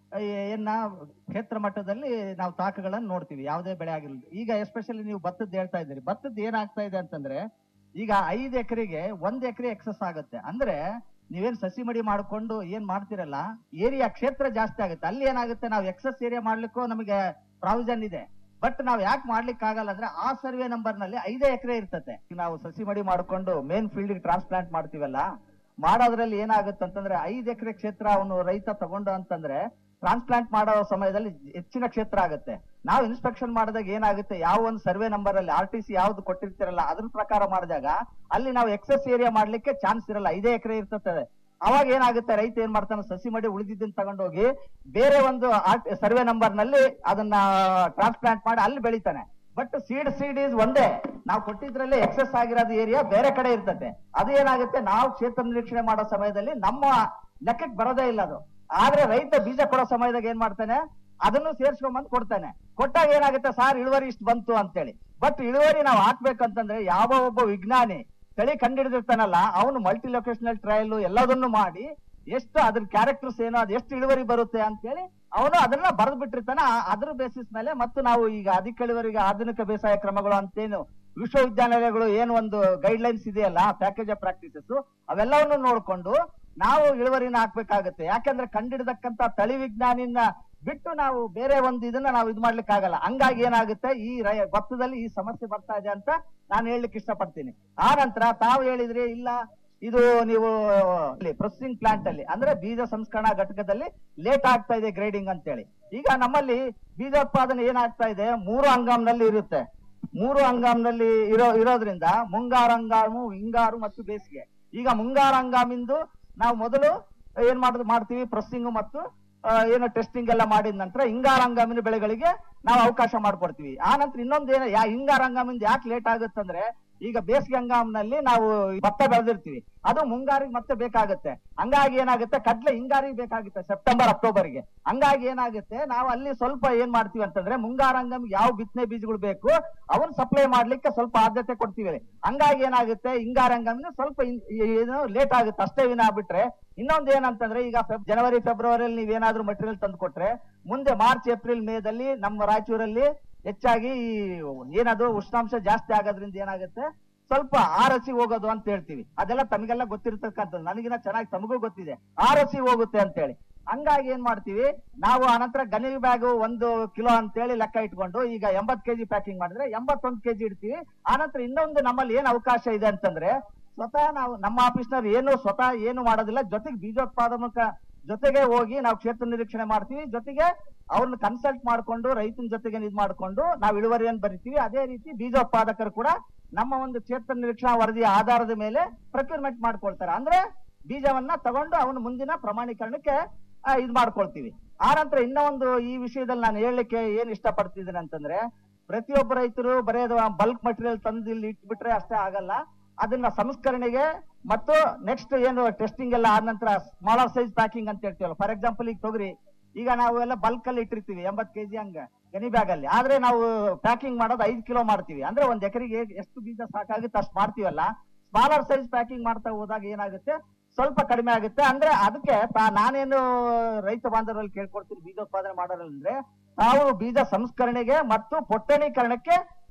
ಏನ ಕ್ಷೇತ್ರ ಮಟ್ಟದಲ್ಲಿ ನಾವು ತಾಕಗಳನ್ನು ನೋಡ್ತೀವಿ ಯಾವುದೇ ಬೆಳೆ ಆಗಿರಲಿ ಈಗ ಎಸ್ಪೆಷಲಿ ನೀವು ಭತ್ತದ ಹೇಳ್ತಾ ಇದ್ದೀರಿ ಭತ್ತದ ಏನಾಗ್ತಾ ಇದೆ ಅಂತಂದ್ರೆ ಈಗ ಐದು ಎಕರೆಗೆ ಒಂದ್ ಎಕರೆ ಎಕ್ಸಸ್ ಆಗುತ್ತೆ ಅಂದ್ರೆ ನೀವೇನ್ ಸಸಿ ಮಡಿ ಮಾಡ್ಕೊಂಡು ಏನ್ ಮಾಡ್ತಿರಲ್ಲ ಏರಿಯಾ ಕ್ಷೇತ್ರ ಜಾಸ್ತಿ ಆಗುತ್ತೆ ಅಲ್ಲಿ ಏನಾಗುತ್ತೆ ನಾವು ಎಕ್ಸಸ್ ಏರಿಯಾ ಮಾಡ್ಲಿಕ್ಕೂ ನಮಗೆ ಪ್ರಾವಿಷನ್ ಇದೆ ಬಟ್ ನಾವ್ ಯಾಕೆ ಮಾಡ್ಲಿಕ್ಕೆ ಆಗಲ್ಲ ಅಂದ್ರೆ ಆ ಸರ್ವೆ ನಂಬರ್ ನಲ್ಲಿ ಐದೇ ಎಕರೆ ಇರ್ತತೆ ಈಗ ನಾವು ಸಸಿ ಮಡಿ ಮಾಡ್ಕೊಂಡು ಮೇನ್ ಫೀಲ್ಡ್ ಟ್ರಾನ್ಸ್ಪ್ಲಾಂಟ್ ಮಾಡ್ತೀವಲ್ಲ ಮಾಡೋದ್ರಲ್ಲಿ ಏನಾಗುತ್ತೆ ಅಂತಂದ್ರೆ ಐದ್ ಎಕರೆ ಕ್ಷೇತ್ರ ಅವನು ರೈತ ತಗೊಂಡು ಅಂತಂದ್ರೆ ಟ್ರಾನ್ಸ್ಪ್ಲಾಂಟ್ ಮಾಡೋ ಸಮಯದಲ್ಲಿ ಹೆಚ್ಚಿನ ಕ್ಷೇತ್ರ ಆಗುತ್ತೆ ನಾವು ಇನ್ಸ್ಪೆಕ್ಷನ್ ಮಾಡಿದಾಗ ಏನಾಗುತ್ತೆ ಯಾವ ಒಂದು ಸರ್ವೆ ನಂಬರ್ ಅಲ್ಲಿ ಆರ್ ಟಿ ಸಿ ಯಾವ್ದು ಕೊಟ್ಟಿರ್ತಿರಲ್ಲ ಅದ್ರ ಪ್ರಕಾರ ಮಾಡಿದಾಗ ಅಲ್ಲಿ ನಾವು ಎಕ್ಸಸ್ ಏರಿಯಾ ಮಾಡ್ಲಿಕ್ಕೆ ಚಾನ್ಸ್ ಇರಲ್ಲ ಐದೇ ಎಕರೆ ಇರ್ತದೆ ಅವಾಗ ಏನಾಗುತ್ತೆ ರೈತ ಏನ್ ಮಾಡ್ತಾನೆ ಸಸಿ ಮಡಿ ಉಳಿದಿದ್ದನ್ನ ತಗೊಂಡೋಗಿ ಬೇರೆ ಒಂದು ಸರ್ವೆ ನಂಬರ್ ನಲ್ಲಿ ಅದನ್ನ ಟ್ರಾನ್ಸ್ಪ್ಲಾಂಟ್ ಮಾಡಿ ಅಲ್ಲಿ ಬೆಳಿತಾನೆ ಬಟ್ ಸೀಡ್ ಸೀಡ್ ಈಸ್ ಒಂದೇ ನಾವು ಕೊಟ್ಟಿದ್ರಲ್ಲಿ ಎಕ್ಸೆಸ್ ಆಗಿರೋದು ಏರಿಯಾ ಬೇರೆ ಕಡೆ ಇರ್ತದೆ ಅದು ಏನಾಗುತ್ತೆ ನಾವು ಕ್ಷೇತ್ರ ನಿರೀಕ್ಷಣೆ ಮಾಡೋ ಸಮಯದಲ್ಲಿ ನಮ್ಮ ಲೆಕ್ಕಕ್ಕೆ ಬರೋದೇ ಇಲ್ಲ ಅದು ಆದ್ರೆ ರೈತ ಬೀಜ ಕೊಡೋ ಸಮಯದಾಗ ಏನ್ ಮಾಡ್ತಾನೆ ಅದನ್ನು ಸೇರ್ಸ್ಕೊಂಬಂದು ಕೊಡ್ತಾನೆ ಕೊಟ್ಟಾಗ ಏನಾಗುತ್ತೆ ಸಾರ್ ಇಳುವರಿ ಇಷ್ಟು ಬಂತು ಅಂತೇಳಿ ಬಟ್ ಇಳುವರಿ ನಾವು ಹಾಕ್ಬೇಕಂತಂದ್ರೆ ಯಾವ ಒಬ್ಬ ವಿಜ್ಞಾನಿ ತಳಿ ಕಂಡಿಡಿದಿರ್ತಾನಲ್ಲ ಅವನು ಮಲ್ಟಿ ಲೊಕೇಶನಲ್ ಟ್ರಯಲ್ ಎಲ್ಲದನ್ನು ಮಾಡಿ ಎಷ್ಟು ಅದ್ರ ಕ್ಯಾರೆಕ್ಟರ್ಸ್ ಏನೋ ಅದು ಎಷ್ಟು ಇಳುವರಿ ಬರುತ್ತೆ ಅಂತೇಳಿ ಅವನು ಅದನ್ನ ಬರೆದು ಬಿಟ್ಟಿರ್ತಾನೆ ಆ- ಅದ್ರ ಬೇಸಿಸ್ ಮೇಲೆ ಮತ್ತು ನಾವು ಈಗ ಅಧಿಕ ಇಳುವರಿಗೆ ಆಧುನಿಕ ಬೇಸಾಯ ಕ್ರಮಗಳು ಅಂತೇನು ವಿಶ್ವವಿದ್ಯಾನಿಲಯಗಳು ಏನು ಒಂದು ಗೈಡ್ ಲೈನ್ಸ್ ಇದೆಯಲ್ಲ ಪ್ಯಾಕೇಜ್ ಆಫ್ ಪ್ರಾಕ್ಟೀಸಸ್ ಅವೆಲ್ಲವನ್ನು ನೋಡ್ಕೊಂಡು ನಾವು ಇಳುವರಿನ ಹಾಕ್ಬೇಕಾಗತ್ತೆ ಯಾಕಂದ್ರೆ ಕಂಡಿಡಿದಕ್ಕಂತ ತಳಿ ವಿಜ್ಞಾನಿನ ಬಿಟ್ಟು ನಾವು ಬೇರೆ ಒಂದು ಇದನ್ನ ನಾವು ಇದು ಮಾಡ್ಲಿಕ್ಕೆ ಆಗಲ್ಲ ಹಂಗಾಗಿ ಏನಾಗುತ್ತೆ ಈ ರೈ- ಭತ್ತದಲ್ಲಿ ಈ ಸಮಸ್ಯೆ ಬರ್ತಾ ಇದೆ ಅಂತ ನಾನು ಹೇಳಲಿಕ್ಕೆ ಇಷ್ಟಪಡ್ತೀನಿ ಆ ನಂತರ ತಾವು ಹೇಳಿದ್ರಿ ಇಲ್ಲ ಇದು ನೀವು ಪ್ರೊಸೆಸಿಂಗ್ ಪ್ಲಾಂಟ್ ಅಲ್ಲಿ ಅಂದ್ರೆ ಬೀಜ ಸಂಸ್ಕರಣಾ ಘಟಕದಲ್ಲಿ ಲೇಟ್ ಆಗ್ತಾ ಇದೆ ಗ್ರೇಡಿಂಗ್ ಅಂತೇಳಿ ಈಗ ನಮ್ಮಲ್ಲಿ ಬೀಜೋತ್ಪಾದನೆ ಏನಾಗ್ತಾ ಇದೆ ಮೂರು ಹಂಗಾಮ್ನಲ್ಲಿ ಇರುತ್ತೆ ಮೂರು ಹಂಗಾಮ್ನಲ್ಲಿ ಇರೋ ಇರೋದ್ರಿಂದ ಮುಂಗಾರು ಹಂಗಾಮು ಹಿಂಗಾರು ಮತ್ತು ಬೇಸಿಗೆ ಈಗ ಮುಂಗಾರು ಹಂಗಾಮಿಂದು ನಾವು ಮೊದಲು ಏನ್ ಮಾಡುದು ಮಾಡ್ತೀವಿ ಪ್ರೊಸೆಸಿಂಗ್ ಮತ್ತು ಆ, ಏನು ಟೆಸ್ಟಿಂಗ್ ಎಲ್ಲ ಮಾಡಿದ ನಂತರ ಹಿಂಗಾರ ಹಂಗಾಮಿನ ಬೆಳೆಗಳಿಗೆ ನಾವು ಅವಕಾಶ ಮಾಡ್ಕೊಡ್ತೀವಿ ಆ ನಂತರ ಇನ್ನೊಂದು ಏನು ಯಾ ಹಿಂಗಾರ ಹಂಗಾಮಿಂದ ಯಾಕೆ ಲೇಟ್ ಆಗುತ್ತಂದ್ರೆ ಈಗ ಬೇಸಿಗೆ ಹಂಗಾಮಿನಲ್ಲಿ ನಾವು ಭತ್ತ ಬೆಳೆದಿರ್ತೀವಿ ಅದು ಮುಂಗಾರಿಗೆ ಮತ್ತೆ ಬೇಕಾಗುತ್ತೆ ಹಂಗಾಗಿ ಏನಾಗುತ್ತೆ ಕಡ್ಲೆ ಹಿಂಗಾರಿಗೆ ಬೇಕಾಗುತ್ತೆ ಸೆಪ್ಟೆಂಬರ್ ಅಕ್ಟೋಬರ್ಗೆ ಹಂಗಾಗಿ ಏನಾಗುತ್ತೆ ನಾವು ಅಲ್ಲಿ ಸ್ವಲ್ಪ ಏನ್ ಮಾಡ್ತೀವಿ ಅಂತಂದ್ರೆ ಮುಂಗಾರ ಹಂಗಾಮಿಗೆ ಯಾವ ಬಿತ್ತನೆ ಬೀಜಗಳು ಬೇಕು ಅವನ್ ಸಪ್ಲೈ ಮಾಡ್ಲಿಕ್ಕೆ ಸ್ವಲ್ಪ ಆದ್ಯತೆ ಕೊಡ್ತೀವಿ ಹಂಗಾಗಿ ಏನಾಗುತ್ತೆ ಹಿಂಗಾರ ಹಂಗಾಮಿನ ಸ್ವಲ್ಪ ಇನ್- ಏನು ಲೇಟ್ ಆಗುತ್ತೆ ಅಷ್ಟೇ ವಿನ ಬಿಟ್ರೆ ಇನ್ನೊಂದು ಏನಂತಂದ್ರೆ ಈಗ ಫೆಬ್- ಜನವರಿ ಫೆಬ್ರವರಿಯಲ್ಲಿ ನೀವೇನಾದ್ರೂ ಮಟೀರಿಯಲ್ ತಂದು ಕೊಟ್ರೆ ಮುಂದೆ ಮಾರ್ಚ್ ಏಪ್ರಿಲ್ ಮೇದಲ್ಲಿ ನಮ್ಮ ರಾಯಚೂರಲ್ಲಿ ಹೆಚ್ಚಾಗಿ ಈ ಏನದು ಉಷ್ಣಾಂಶ ಜಾಸ್ತಿ ಆಗೋದ್ರಿಂದ ಏನಾಗುತ್ತೆ ಸ್ವಲ್ಪ ಆರಸಿ ಹೋಗೋದು ಅಂತ ಹೇಳ್ತೀವಿ ಅದೆಲ್ಲ ತಮಗೆಲ್ಲ ಗೊತ್ತಿರ್ತಕ್ಕಂಥದ್ದು ನನಗಿನ ಚೆನ್ನಾಗಿ ತಮಗೂ ಗೊತ್ತಿದೆ ಆರಸಿ ಹೋಗುತ್ತೆ ಅಂತೇಳಿ ಹಂಗಾಗಿ ಏನ್ ಮಾಡ್ತೀವಿ ನಾವು ಆನಂತರ ಗನಿ ಬ್ಯಾಗ್ ಒಂದು ಕಿಲೋ ಅಂತೇಳಿ ಲೆಕ್ಕ ಇಟ್ಕೊಂಡು ಈಗ ಎಂಬತ್ ಕೆಜಿ ಪ್ಯಾಕಿಂಗ್ ಮಾಡಿದ್ರೆ ಎಂಬತ್ತೊಂದು ಕೆಜಿ ಇಡ್ತೀವಿ ಆನಂತರ ಇನ್ನೊಂದು ನಮ್ಮಲ್ಲಿ ಏನ್ ಅವಕಾಶ ಇದೆ ಅಂತಂದ್ರೆ ಸ್ವತಃ ನಾವು ನಮ್ಮ ಆಫೀಸ್ನವ್ರು ಏನು ಸ್ವತಃ ಏನು ಮಾಡೋದಿಲ್ಲ ಜೊತೆಗೆ ಬೀಜೋತ್ಪಾದಕ ಜೊತೆಗೆ ಹೋಗಿ ನಾವು ಕ್ಷೇತ್ರ ನಿರೀಕ್ಷಣೆ ಮಾಡ್ತೀವಿ ಜೊತೆಗೆ ಅವ್ರನ್ನ ಕನ್ಸಲ್ಟ್ ಮಾಡ್ಕೊಂಡು ರೈತನ ಜೊತೆಗೆ ಇದು ಮಾಡ್ಕೊಂಡು ನಾವು ಇಳುವರಿಯನ್ನು ಬರಿತೀವಿ ಅದೇ ರೀತಿ ಬೀಜೋತ್ಪಾದಕರು ಕೂಡ ನಮ್ಮ ಒಂದು ಕ್ಷೇತ್ರ ನಿರೀಕ್ಷಣಾ ವರದಿಯ ಆಧಾರದ ಮೇಲೆ ಪ್ರಕ್ಯೂರ್ಮೆಂಟ್ ಮಾಡ್ಕೊಳ್ತಾರೆ ಅಂದ್ರೆ ಬೀಜವನ್ನ ತಗೊಂಡು ಅವನು ಮುಂದಿನ ಪ್ರಮಾಣೀಕರಣಕ್ಕೆ ಆ, ಇದ್ ಮಾಡ್ಕೊಳ್ತೀವಿ ಆ ನಂತರ ಇನ್ನೂ ಒಂದು ಈ ವಿಷಯದಲ್ಲಿ ನಾನು ಹೇಳಲಿಕ್ಕೆ ಏನ್ ಇಷ್ಟಪಡ್ತಿದ್ದೀನಿ ಅಂತಂದ್ರೆ ಪ್ರತಿಯೊಬ್ಬ ರೈತರು ಬರೀ ಬಲ್ಕ್ ಮಟೀರಿಯಲ್ ತಂದು ಇಲ್ಲಿ ಇಟ್ಬಿಟ್ರೆ ಅಷ್ಟೇ ಆಗಲ್ಲ ಅದನ್ನ ಸಂಸ್ಕರಣೆಗೆ ಮತ್ತು ನೆಕ್ಸ್ಟ್ ಏನು ಟೆಸ್ಟಿಂಗ್ ಎಲ್ಲ ಆದ ನಂತರ ಸ್ಮಾಲರ್ ಸೈಜ್ ಪ್ಯಾಕಿಂಗ್ ಅಂತ ಹೇಳ್ತೀವಲ್ಲ ಫಾರ್ ಎಕ್ಸಾಂಪಲ್ ಈಗ ತೊಗರಿ ಈಗ ನಾವು ಎಲ್ಲ ಬಲ್ಕ್ ಅಲ್ಲಿ ಇಟ್ಟಿರ್ತೀವಿ ಎಂಬತ್ ಕೆಜಿ ಹಂಗ ಗನಿ ಬ್ಯಾಗ್ ಅಲ್ಲಿ ಆದ್ರೆ ನಾವು ಪ್ಯಾಕಿಂಗ್ ಮಾಡೋದು ಐದು ಕಿಲೋ ಮಾಡ್ತೀವಿ ಅಂದ್ರೆ ಒಂದ್ ಎಕರೆಗೆ ಎಷ್ಟು ಬೀಜ ಸಾಕಾಗುತ್ತೆ ಅಷ್ಟು ಮಾಡ್ತೀವಲ್ಲ ಸ್ಮಾಲರ್ ಸೈಜ್ ಪ್ಯಾಕಿಂಗ್ ಮಾಡ್ತಾ ಹೋದಾಗ ಏನಾಗುತ್ತೆ ಸ್ವಲ್ಪ ಕಡಿಮೆ ಆಗುತ್ತೆ ಅಂದ್ರೆ ಅದಕ್ಕೆ ತಾ- ನಾನೇನು ರೈತ ಬಾಂಧವರಲ್ಲಿ ಕೇಳ್ಕೊಡ್ತೀನಿ ಬೀಜೋತ್ಪಾದನೆ ಮಾಡೋದ್ರಂದ್ರೆ ತಾವು ಬೀಜ ಸಂಸ್ಕರಣೆಗೆ ಮತ್ತು ಪೊಟ್ಟಣೀಕರಣಕ್ಕೆ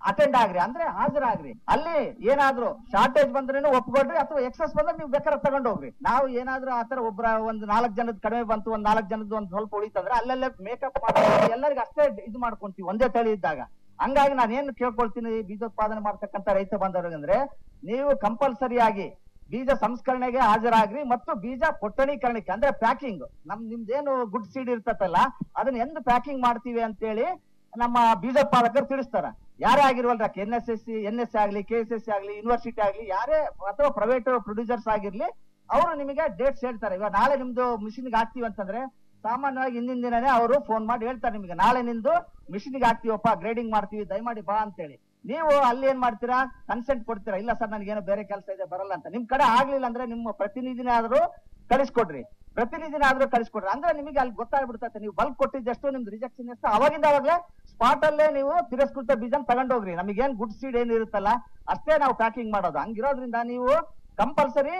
ಅಟೆಂಡ್ ಆಗ್ರಿ ಅಂದ್ರೆ ಹಾಜರಾಗ್ರಿ ಅಲ್ಲಿ ಏನಾದ್ರು ಶಾರ್ಟೇಜ್ ಬಂದ್ರೇನು ಒಪ್ಕೊಡ್ರಿ ಅಥವಾ ಎಕ್ಸಸ್ ಬಂದ್ರೆ ನೀವು ಬೇಕಾದ್ರೆ ತಗೊಂಡ್ ಹೋಗ್ರಿ ನಾವು ಏನಾದ್ರೂ ಆತರ ಒಬ್ರ ಒಂದ್ ನಾಲ್ಕು ಜನದ ಕಡಿಮೆ ಬಂತು ಒಂದ್ ನಾಲ್ಕು ಜನದ ಒಂದ್ ಸ್ವಲ್ಪ ಉಳಿತಂದ್ರೆ ಅಲ್ಲಲ್ಲೇ ಮೇಕಪ್ ಎಲ್ಲರಿಗೂ ಅಷ್ಟೇ ಇದು ಮಾಡ್ಕೊಂತೀವಿ ಒಂದೇ ತಳಿ ಇದ್ದಾಗ ಹಂಗಾಗಿ ನಾನು ಏನು ಕೇಳ್ಕೊಳ್ತೀನಿ ಬೀಜೋತ್ಪಾದನೆ ಮಾಡ್ತಕ್ಕಂಥ ರೈತ ಬಾಂಧವರಿಗಂದ್ರೆ ನೀವು ಕಂಪಲ್ಸರಿಯಾಗಿ ಬೀಜ ಸಂಸ್ಕರಣೆಗೆ ಹಾಜರಾಗ್ರಿ ಮತ್ತು ಬೀಜ ಪೊಟ್ಟಣೀಕರಣಕ್ಕೆ ಅಂದ್ರೆ ಪ್ಯಾಕಿಂಗ್ ನಮ್ ನಿಮ್ದೇನು ಗುಡ್ ಸೀಡ್ ಇರ್ತತಲ್ಲ ಅದನ್ನ ಎಂದು ಪ್ಯಾಕಿಂಗ್ ಮಾಡ್ತೀವಿ ಅಂತೇಳಿ ನಮ್ಮ ಬೀಜೋತ್ಪಾದಕರು ತಿಳಿಸ್ತಾರ ಯಾರೇ ಆಗಿರುವಲ್ರ N S S C N S ಆಗ್ಲಿ ಕೆ ಎಸ್ ಎಸ್ ಆಗ್ಲಿ ಯೂನಿವರ್ಸಿಟಿ ಆಗ್ಲಿ ಯಾರೇ ಅಥವಾ ಪ್ರೈವೇಟ್ ಪ್ರೊಡ್ಯೂಸರ್ಸ್ ಆಗಿರ್ಲಿ ಅವರು ನಿಮಗೆ ಡೇಟ್ಸ್ ಹೇಳ್ತಾರೆ ಇವಾಗ ನಾಳೆ ನಿಮ್ದು ಮಿಷಿನ್ಗೆ ಹಾಕ್ತೀವಿ ಅಂತಂದ್ರೆ ಸಾಮಾನ್ಯವಾಗಿ ಹಿಂದಿನ ದಿನನೇ ಅವರು ಫೋನ್ ಮಾಡಿ ಹೇಳ್ತಾರೆ ನಿಮಗೆ ನಾಳೆ ನಿಂದು ಮಿಷಿನ್ಗೆ ಹಾಕ್ತೀವಪ್ಪ ಗ್ರೇಡಿಂಗ್ ಮಾಡ್ತೀವಿ ದಯಮಾಡಿ ಬಾ ಅಂತೇಳಿ ನೀವು ಅಲ್ಲಿ ಏನ್ ಮಾಡ್ತೀರಾ ಕನ್ಸೆಂಟ್ ಕೊಡ್ತೀರಾ ಇಲ್ಲ ಸರ್ ನನಗೇನೋ ಬೇರೆ ಕೆಲಸ ಇದೆ ಬರಲ್ಲ ಅಂತ ನಿಮ್ ಕಡೆ ಆಗ್ಲಿಲ್ಲ ಅಂದ್ರೆ ನಿಮ್ಮ ಪ್ರತಿನಿಧಿನೇ ಆದ್ರೂ ಕಳಿಸ್ಕೊಡ್ರಿ ಪ್ರತಿನಿಧಿನ ಆದ್ರೂ ಕಳಿಸ್ಕೊಡ್ರಿ ಅಂದ್ರೆ ನಿಮಗೆ ಅಲ್ಲಿ ಗೊತ್ತಾಗ್ಬಿಡ್ತೈತೆ ನೀವು ಬಲ್ಕ್ ಕೊಟ್ಟಿದ್ದೆಷ್ಟು ನಿಮ್ದು ರಿಜೆಕ್ಷನ್ ಎಷ್ಟು ಅವಾಗಿಂದ ಅವಾಗ್ಲೇ ಸ್ಪಾಟ್ ಅಲ್ಲೇ ನೀವು ತಿರಸ್ಕೃತ ಬೀಜ ತಗೊಂಡೋಗ್ರಿ ನಮಗೇನ್ ಗುಡ್ ಸೀಡ್ ಏನ್ ಇರುತ್ತಲ್ಲ ಅಷ್ಟೇ ನಾವು ಪ್ಯಾಕಿಂಗ್ ಮಾಡೋದು ಹಂಗಿರೋದ್ರಿಂದ ನೀವು ಕಂಪಲ್ಸರಿ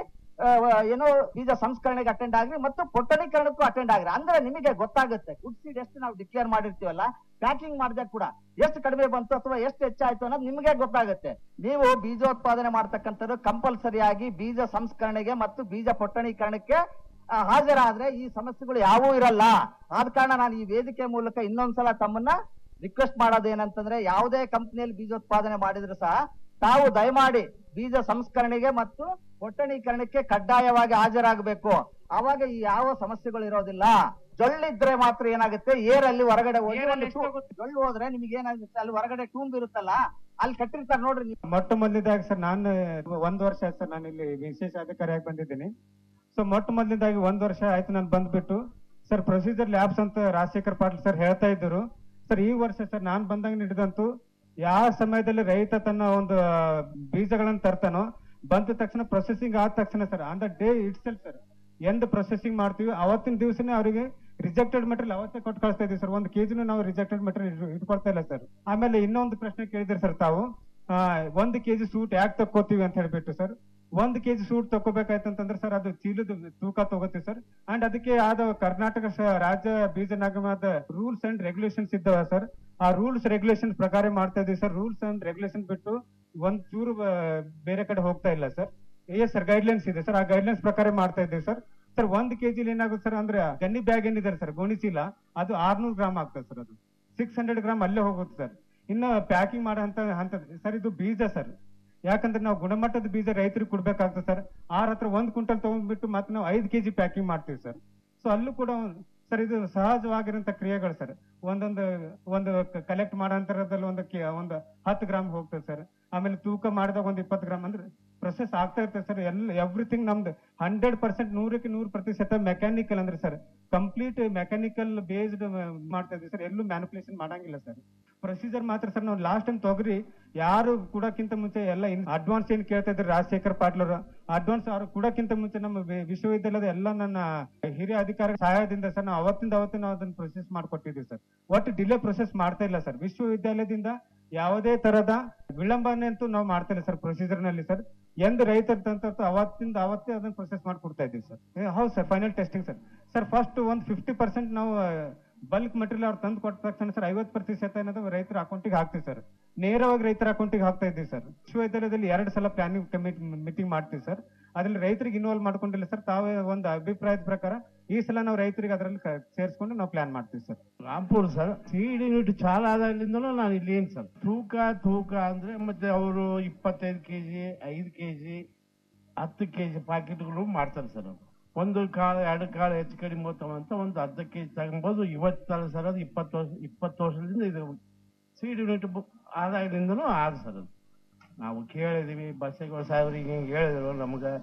ಏನೋ ಬೀಜ ಸಂಸ್ಕರಣೆಗೆ ಅಟೆಂಡ್ ಆಗ್ರಿ ಮತ್ತು ಪೊಟ್ಟಣೀಕರಣಕ್ಕೂ ಅಟೆಂಡ್ ಆಗ್ರಿ ಅಂದ್ರೆ ನಿಮಗೆ ಗೊತ್ತಾಗುತ್ತೆ ಗುಡ್ ಸೀಡ್ ಎಷ್ಟು ನಾವು ಡಿಕ್ಲೇರ್ ಮಾಡಿರ್ತೀವಲ್ಲ ಪ್ಯಾಕಿಂಗ್ ಮಾಡಿದಾಗ ಕೂಡ ಎಷ್ಟು ಕಡಿಮೆ ಬಂತು ಅಥವಾ ಎಷ್ಟು ಹೆಚ್ಚಾಯ್ತು ಅನ್ನೋದು ನಿಮಗೆ ಗೊತ್ತಾಗುತ್ತೆ ನೀವು ಬೀಜೋತ್ಪಾದನೆ ಮಾಡ್ತಕ್ಕಂಥದ್ದು ಕಂಪಲ್ಸರಿ ಆಗಿ ಬೀಜ ಸಂಸ್ಕರಣೆಗೆ ಮತ್ತು ಬೀಜ ಪೊಟ್ಟಣೀಕರಣಕ್ಕೆ ಆ, ಹಾಜರಾದ್ರೆ ಈ ಸಮಸ್ಯೆಗಳು ಯಾವೂ ಇರಲ್ಲ ಆದ ಕಾರಣ ನಾನು ಈ ವೇದಿಕೆ ಮೂಲಕ ಇನ್ನೊಂದ್ಸಲ ತಮ್ಮನ್ನ ರಿಕ್ವೆಸ್ಟ್ ಮಾಡೋದೇನಂತಂದ್ರೆ ಯಾವುದೇ ಕಂಪ್ನಿಯಲ್ಲಿ ಬೀಜೋತ್ಪಾದನೆ ಮಾಡಿದ್ರು ಸಹ ತಾವು ದಯಮಾಡಿ ಬೀಜ ಸಂಸ್ಕರಣೆಗೆ ಮತ್ತು ಪೊಟ್ಟಣೀಕರಣಕ್ಕೆ ಕಡ್ಡಾಯವಾಗಿ ಹಾಜರಾಗಬೇಕು ಅವಾಗ ಈ ಯಾವ ಸಮಸ್ಯೆಗಳು ಇರೋದಿಲ್ಲ ಜೊಳ್ಳಿದ್ರೆ ಮಾತ್ರ ಏನಾಗುತ್ತೆ ಏರಲ್ಲಿ ಹೊರಗಡೆ ಹೋಗಿ ಒಂದು ಟೂ- ಜೊಳ್ಳು ಹೋದ್ರೆ ನಿಮಗೆ ಏನಾಗುತ್ತೆ ಅಲ್ಲಿ ಹೊರಗಡೆ ಟೂಂಬ್ ಇರುತ್ತಲ್ಲ ಅಲ್ಲಿ ಕಟ್ಟಿರ್ತಾರೆ ನೋಡ್ರಿ ನೀವು ಮೊಟ್ಟ ಮೊದಲನೇದಾಗಿ ಸರ್ ನಾನು ಒಂದ್ ವರ್ಷ ಆಯ್ತು ಸರ್ ನಾನು ಇಲ್ಲಿ ವಿಶೇಷ ಅಧಿಕಾರಿಯಾಗಿ ಬಂದಿದ್ದೀನಿ ಸೊ ಮೊಟ್ಟ ಮೊದಲನೇದಾಗಿ ಒಂದ್ ವರ್ಷ ಆಯ್ತು ನಾನು ಬಂದ್ಬಿಟ್ಟು ಸರ್ ಪ್ರೊಸೀಜರ್ ಲ್ಯಾಬ್ಸ್ ಅಂತ ರಾಜಶೇಖರ್ ಪಾಟೀಲ್ ಸರ್ ಹೇಳ್ತಾ ಇದ್ರು ಸರ್ ಈ ವರ್ಷ ಸರ್ ನಾನ್ ಬಂದಾಗ ಹಿಡಿದಂತೂ ಯಾವ ಸಮಯದಲ್ಲಿ ರೈತ ತನ್ನ ಒಂದು ಆ, ಬೀಜಗಳನ್ನ ತರ್ತಾನೋ ಬಂದ ತಕ್ಷಣ ಪ್ರೊಸೆಸಿಂಗ್ ಆದ ತಕ್ಷಣ sir on the day it's sir and processing ಮಾಡ್ತೀವಿ ಅವತ್ತಿನ ದಿವಸನೇ ಅವರಿಗೆ ರಿಜೆಕ್ಟೆಡ್ ಮೆಟೀರಿಯಲ್ ಅವತ್ತೇ ಕೊಟ್ಟು ಕಳಿಸ್ತಾ ಇದೀವಿ ಸರ್ ಒಂದು ಕೆಜಿನೂ ನಾವು ರಿಜೆಕ್ಟೆಡ್ ಮೆಟೀರಿಯಲ್ ಇಟ್ಕೊಳ್ತಾ ಇಲ್ಲ ಸರ್ ಆಮೇಲೆ ಇನ್ನೊಂದು ಪ್ರಶ್ನೆ ಕೇಳಿದ್ರಿ ಸರ್ ತಾವು ಆ, ಒಂದು ಕೆಜಿ ಸೂಟ್ ಯಾಕೆ ತಕ್ಕೋತೀವಿ ಅಂತ ಹೇಳ್ಬಿಟ್ಟು ಸರ್ ಒಂದ್ ಕೆಜಿ ಸೂಟ್ ತಗೋಬೇಕಾಯ್ತಂತಂದ್ರೆ ಸರ್ ಅದು ಚೀಲದ ತೂಕ ತಗೋತೀವಿ ಸರ್ ಅಂಡ್ ಅದಕ್ಕೆ ಆದ ಕರ್ನಾಟಕ ಸ- ರಾಜ್ಯ ಬೀಜ ನಿಗಮದ ರೂಲ್ಸ್ ಅಂಡ್ ರೆಗ್ಯುಲೇಷನ್ಸ್ ಇದ್ದಾವ ಸರ್ ಆ ರೂಲ್ಸ್ ರೆಗ್ಯುಲೇಷನ್ ಪ್ರಕಾರ ಮಾಡ್ತಾ ಇದೀವಿ ಸರ್ ರೂಲ್ಸ್ ಅಂಡ್ ರೆಗ್ಯುಲೇಷನ್ ಬಿಟ್ಟು ಒಂದ್ ಚೂರು ಆ, ಬೇರೆ ಕಡೆ ಹೋಗ್ತಾ ಇಲ್ಲ ಸರ್ ಎಸ್ ಸರ್ ಗೈಡ್ಲೈನ್ಸ್ ಇದೆ ಸರ್ ಆ ಗೈಡ್ಲೈನ್ಸ್ ಪ್ರಕಾರ ಮಾಡ್ತಾ ಇದ್ದೀವಿ ಸರ್ ಸರ್ ಒಂದ್ ಕೆಜಿ ಏನಾಗುತ್ತೆ ಸರ್ ಅಂದ್ರೆ ಗನ್ನಿ ಬ್ಯಾಗ್ ಏನಿದೆ ಸರ್ ಗೋಣಿ ಚೀಲ ಅದು ಆರ್ನೂರು ಗ್ರಾಮ್ ಆಗ್ತದೆ ಸರ್ ಅದು ಸಿಕ್ಸ್ ಹಂಡ್ರೆಡ್ ಗ್ರಾಮ್ ಅಲ್ಲೇ ಹೋಗುತ್ತೆ ಸರ್ ಇನ್ನು ಪ್ಯಾಕಿಂಗ್ ಮಾಡೋ ಹಂತ ಹಂತ ಸರ್ ಇದು ಬೀಜ ಸರ್ ಯಾಕಂದ್ರೆ ನಾವು ಗುಣಮಟ್ಟದ ಬೀಜ ರೈತರಿಗೆ ಕೊಡ್ಬೇಕಾಗ್ತದೆ ಸರ್ ಆರ್ ಹತ್ರ ಒಂದ್ ಕ್ವಿಂಟಲ್ ತಗೊಂಡ್ಬಿಟ್ಟು ಮತ್ತೆ ನಾವು ಐದು ಕೆಜಿ ಪ್ಯಾಕಿಂಗ್ ಮಾಡ್ತೀವಿ ಸರ್ ಸೊ ಅಲ್ಲೂ ಕೂಡ ಸರ್ ಇದು ಸಹಜವಾಗಿರಂತ ಕ್ರಿಯೆಗಳು ಸರ್ ಒಂದೊಂದು ಒಂದು ಕಲೆಕ್ಟ್ ಮಾಡೋ ಅಂತರದಲ್ಲಿ ಒಂದು ಕೆ- ಒಂದು ಹತ್ತು ಗ್ರಾಮ್ ಹೋಗ್ತದೆ ಸರ್ ಆಮೇಲೆ ತೂಕ ಮಾಡಿದಾಗ ಒಂದು ಇಪ್ಪತ್ತು ಗ್ರಾಮ್ ಅಂದ್ರೆ ಪ್ರೊಸೆಸ್ ಆಗ್ತಾ ಇರ್ತದೆ ಸರ್ ಎಲ್ಲ ಎವ್ರಿಥಿಂಗ್ ನಮ್ದು ಹಂಡ್ರೆಡ್ ಪರ್ಸೆಂಟ್ ನೂರಕ್ಕೆ ನೂರು ಪ್ರತಿಶತ ಮೆಕ್ಯಾನಿಕಲ್ ಅಂದ್ರೆ ಸರ್ ಕಂಪ್ಲೀಟ್ ಮೆಕ್ಯಾನಿಕಲ್ ಬೇಸ್ಡ್ ಮಾಡ್ತಾ ಇದ್ದೀವಿ ಸರ್ ಎಲ್ಲೂ ಮ್ಯಾನಿಪುಲೇಷನ್ ಮಾಡಂಗಿಲ್ಲ ಸರ್ ಪ್ರೊಸೀಜರ್ ಮಾತ್ರ ಸರ್ ನಾವು ಲಾಸ್ಟ್ ಟೈಮ್ ತೊಗರಿ ಯಾರು ಕೂಡಕ್ಕಿಂತ ಮುಂಚೆ ಎಲ್ಲ ಅಡ್ವಾನ್ಸ್ ಏನ್ ಕೇಳ್ತಾ ಇದ್ರು ರಾಜಶೇಖರ್ ಪಾಟೀಲ್ ಅವರು ಅಡ್ವಾನ್ಸ್ ಅವ್ರು ಕೂಡಕ್ಕಿಂತ ಮುಂಚೆ ನಮ್ಮ ವಿ- ವಿಶ್ವವಿದ್ಯಾಲಯದ ಎಲ್ಲ ನನ್ನ ಹಿರಿಯ ಅಧಿಕಾರಿ ಸಹಾಯದಿಂದ ಸರ್ ನಾವು ಅವತ್ತಿಂದ ಅವತ್ತೇ ನಾವು ಅದನ್ನ ಪ್ರೊಸೆಸ್ ಮಾಡ್ಕೊಟ್ಟಿದ್ದೀವಿ ಸರ್ ಒಟ್ಟು ಡಿಲೇ ಪ್ರೊಸೆಸ್ ಮಾಡ್ತಾ ಇಲ್ಲ ಸರ್ ವಿಶ್ವವಿದ್ಯಾಲಯದಿಂದ ಯಾವುದೇ ತರದ ವಿಳಂಬನೆ ಅಂತೂ ನಾವು ಮಾಡ್ತಾ ಇಲ್ಲ ಸರ್ ಪ್ರೊಸೀಜರ್ ನಲ್ಲಿ ಸರ್ ಎಂದ್ ರೈತರ ತಂತ ಅವತ್ತಿಂದ ಅವತ್ತೇ ಅದನ್ನ ಪ್ರೊಸೆಸ್ ಮಾಡ್ಕೊಡ್ತಾ ಇದ್ದೀವಿ ಸರ್ ಏ, ಹೌದು sir final testing sir sir first ಒಂದ್ ಫಿಫ್ಟಿ ಪರ್ಸೆಂಟ್ ನಾವು ಬಲ್ಕ್ ಮಟೀರಿಯಲ್ ಅವ್ರು ತಂದು ಕೊಟ್ಟ ತಕ್ಷಣ ಸರ್ ಐವತ್ತು ಪ್ರತಿಶತ ಏನದು ರೈತರ ಅಕೌಂಟಿಗೆ ಹಾಕ್ತೀವಿ ಸರ್ ನೇರವಾಗಿ ರೈತರ ಅಕೌಂಟಿಗೆ ಹಾಕ್ತಾ ಇದ್ದೀವಿ ಸರ್ ವಿಶ್ವವಿದ್ಯಾಲಯದಲ್ಲಿ ಎರಡು ಸಲ ಪ್ಲಾನಿಂಗ್ ಕಮಿಟಿ ಮೀಟಿಂಗ್ ಮಾಡ್ತೀವಿ ಸರ್ ಅದ್ರಲ್ಲಿ ರೈತರಿಗೆ ಇನ್ವಾಲ್ವ್ ಮಾಡ್ಕೊಂಡಿಲ್ಲ ಸರ್ ತಾವೇ ಒಂದು ಅಭಿಪ್ರಾಯದ ಪ್ರಕಾರ ಈ ಸಲ ನಾವು ರೈತರಿಗೆ ಅದರಲ್ಲಿ ಸೇರಿಸ್ಕೊಂಡು ನಾವು ಪ್ಲಾನ್ ಮಾಡ್ತೀವಿ sir Rampur sir seed unit ಚಾಲು ಆದಾಗಲಿಂದನೂ ನಾನು ಇಲ್ಲಿ ಏನ್ ಸರ್ ತೂಕ ತೂಕ ಅಂದ್ರೆ ಮತ್ತೆ ಅವರು ಇಪ್ಪತ್ತೈದು ಕೆಜಿ ಐದು ಕೆಜಿ ಹತ್ತು ಕೆಜಿ ಪ್ಯಾಕೆಟ್ಗಳು ಮಾಡ್ತಾರೆ ಸರ್ ಅವ್ರು. ಒಂದು ಕಾಳು ಎರಡು ಕಾಳು ಹೆಚ್ಚು ಕಡಿಮೆ ಅಂತ ಒಂದು ಅರ್ಧ ಕೆಜಿ ತಗೊಬೋದು ಇವತ್ತಲ್ಲ ಸರ್ ಅದು ಇಪ್ಪತ್ತು ವರ್ಷ ಇಪ್ಪತ್ತು ವರ್ಷದಿಂದ ಇದು ಸೀಡ್ ಯೂನಿಟ್ ಆದಾಗಲಿಂದನೂ ಆದ ಸರ್ ಅದು ನಾವು ಕೇಳಿದೀವಿ ಬಸ್ಸೇಗೌಡ ಸಾಹೇಬ್ರಿಗೆ ಹಿಂಗೆ ಹೇಳಿದ್ರು ನಮ್ಗೆ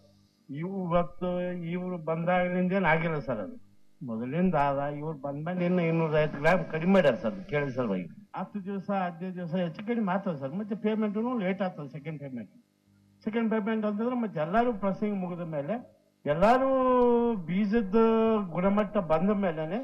ಇವತ್ತು ಇವ್ರು ಬಂದಾಗಲಿಂದ ಏನು ಆಗಿಲ್ಲ ಸರ್ ಅದು ಮೊದಲಿಂದ ಆದ ಇವ್ರು ಬಂದ್ಮೇಲೆ ಇನ್ನು ಇನ್ನೂರ ಐವತ್ತು ಗ್ರಾಮ್ ಕಡಿಮೆ ಮಾಡ್ಯಾರ ಸರ್ ಕೇಳಿ ಸಲುವಾಗಿ ಹತ್ತು ದಿವಸ ಹದಿನೈದು ದಿವಸ ಹೆಚ್ಚು ಕಡಿಮೆ ಆಗ್ತದೆ ಸರ್ ಮತ್ತೆ ಪೇಮೆಂಟು ಲೇಟ್ ಆಗ್ತದೆ ಸೆಕೆಂಡ್ ಪೇಮೆಂಟ್ ಸೆಕೆಂಡ್ ಪೇಮೆಂಟ್ ಅಂತಂದ್ರೆ ಮತ್ತೆ ಎಲ್ಲರೂ ಪ್ರೊಸೆಸಿಂಗ್ ಮುಗಿದ ಮೇಲೆ ಎಲ್ಲರೂ ಬೀಜದ ಗುಣಮಟ್ಟ ಬಂದ ಮೇಲೆನೆ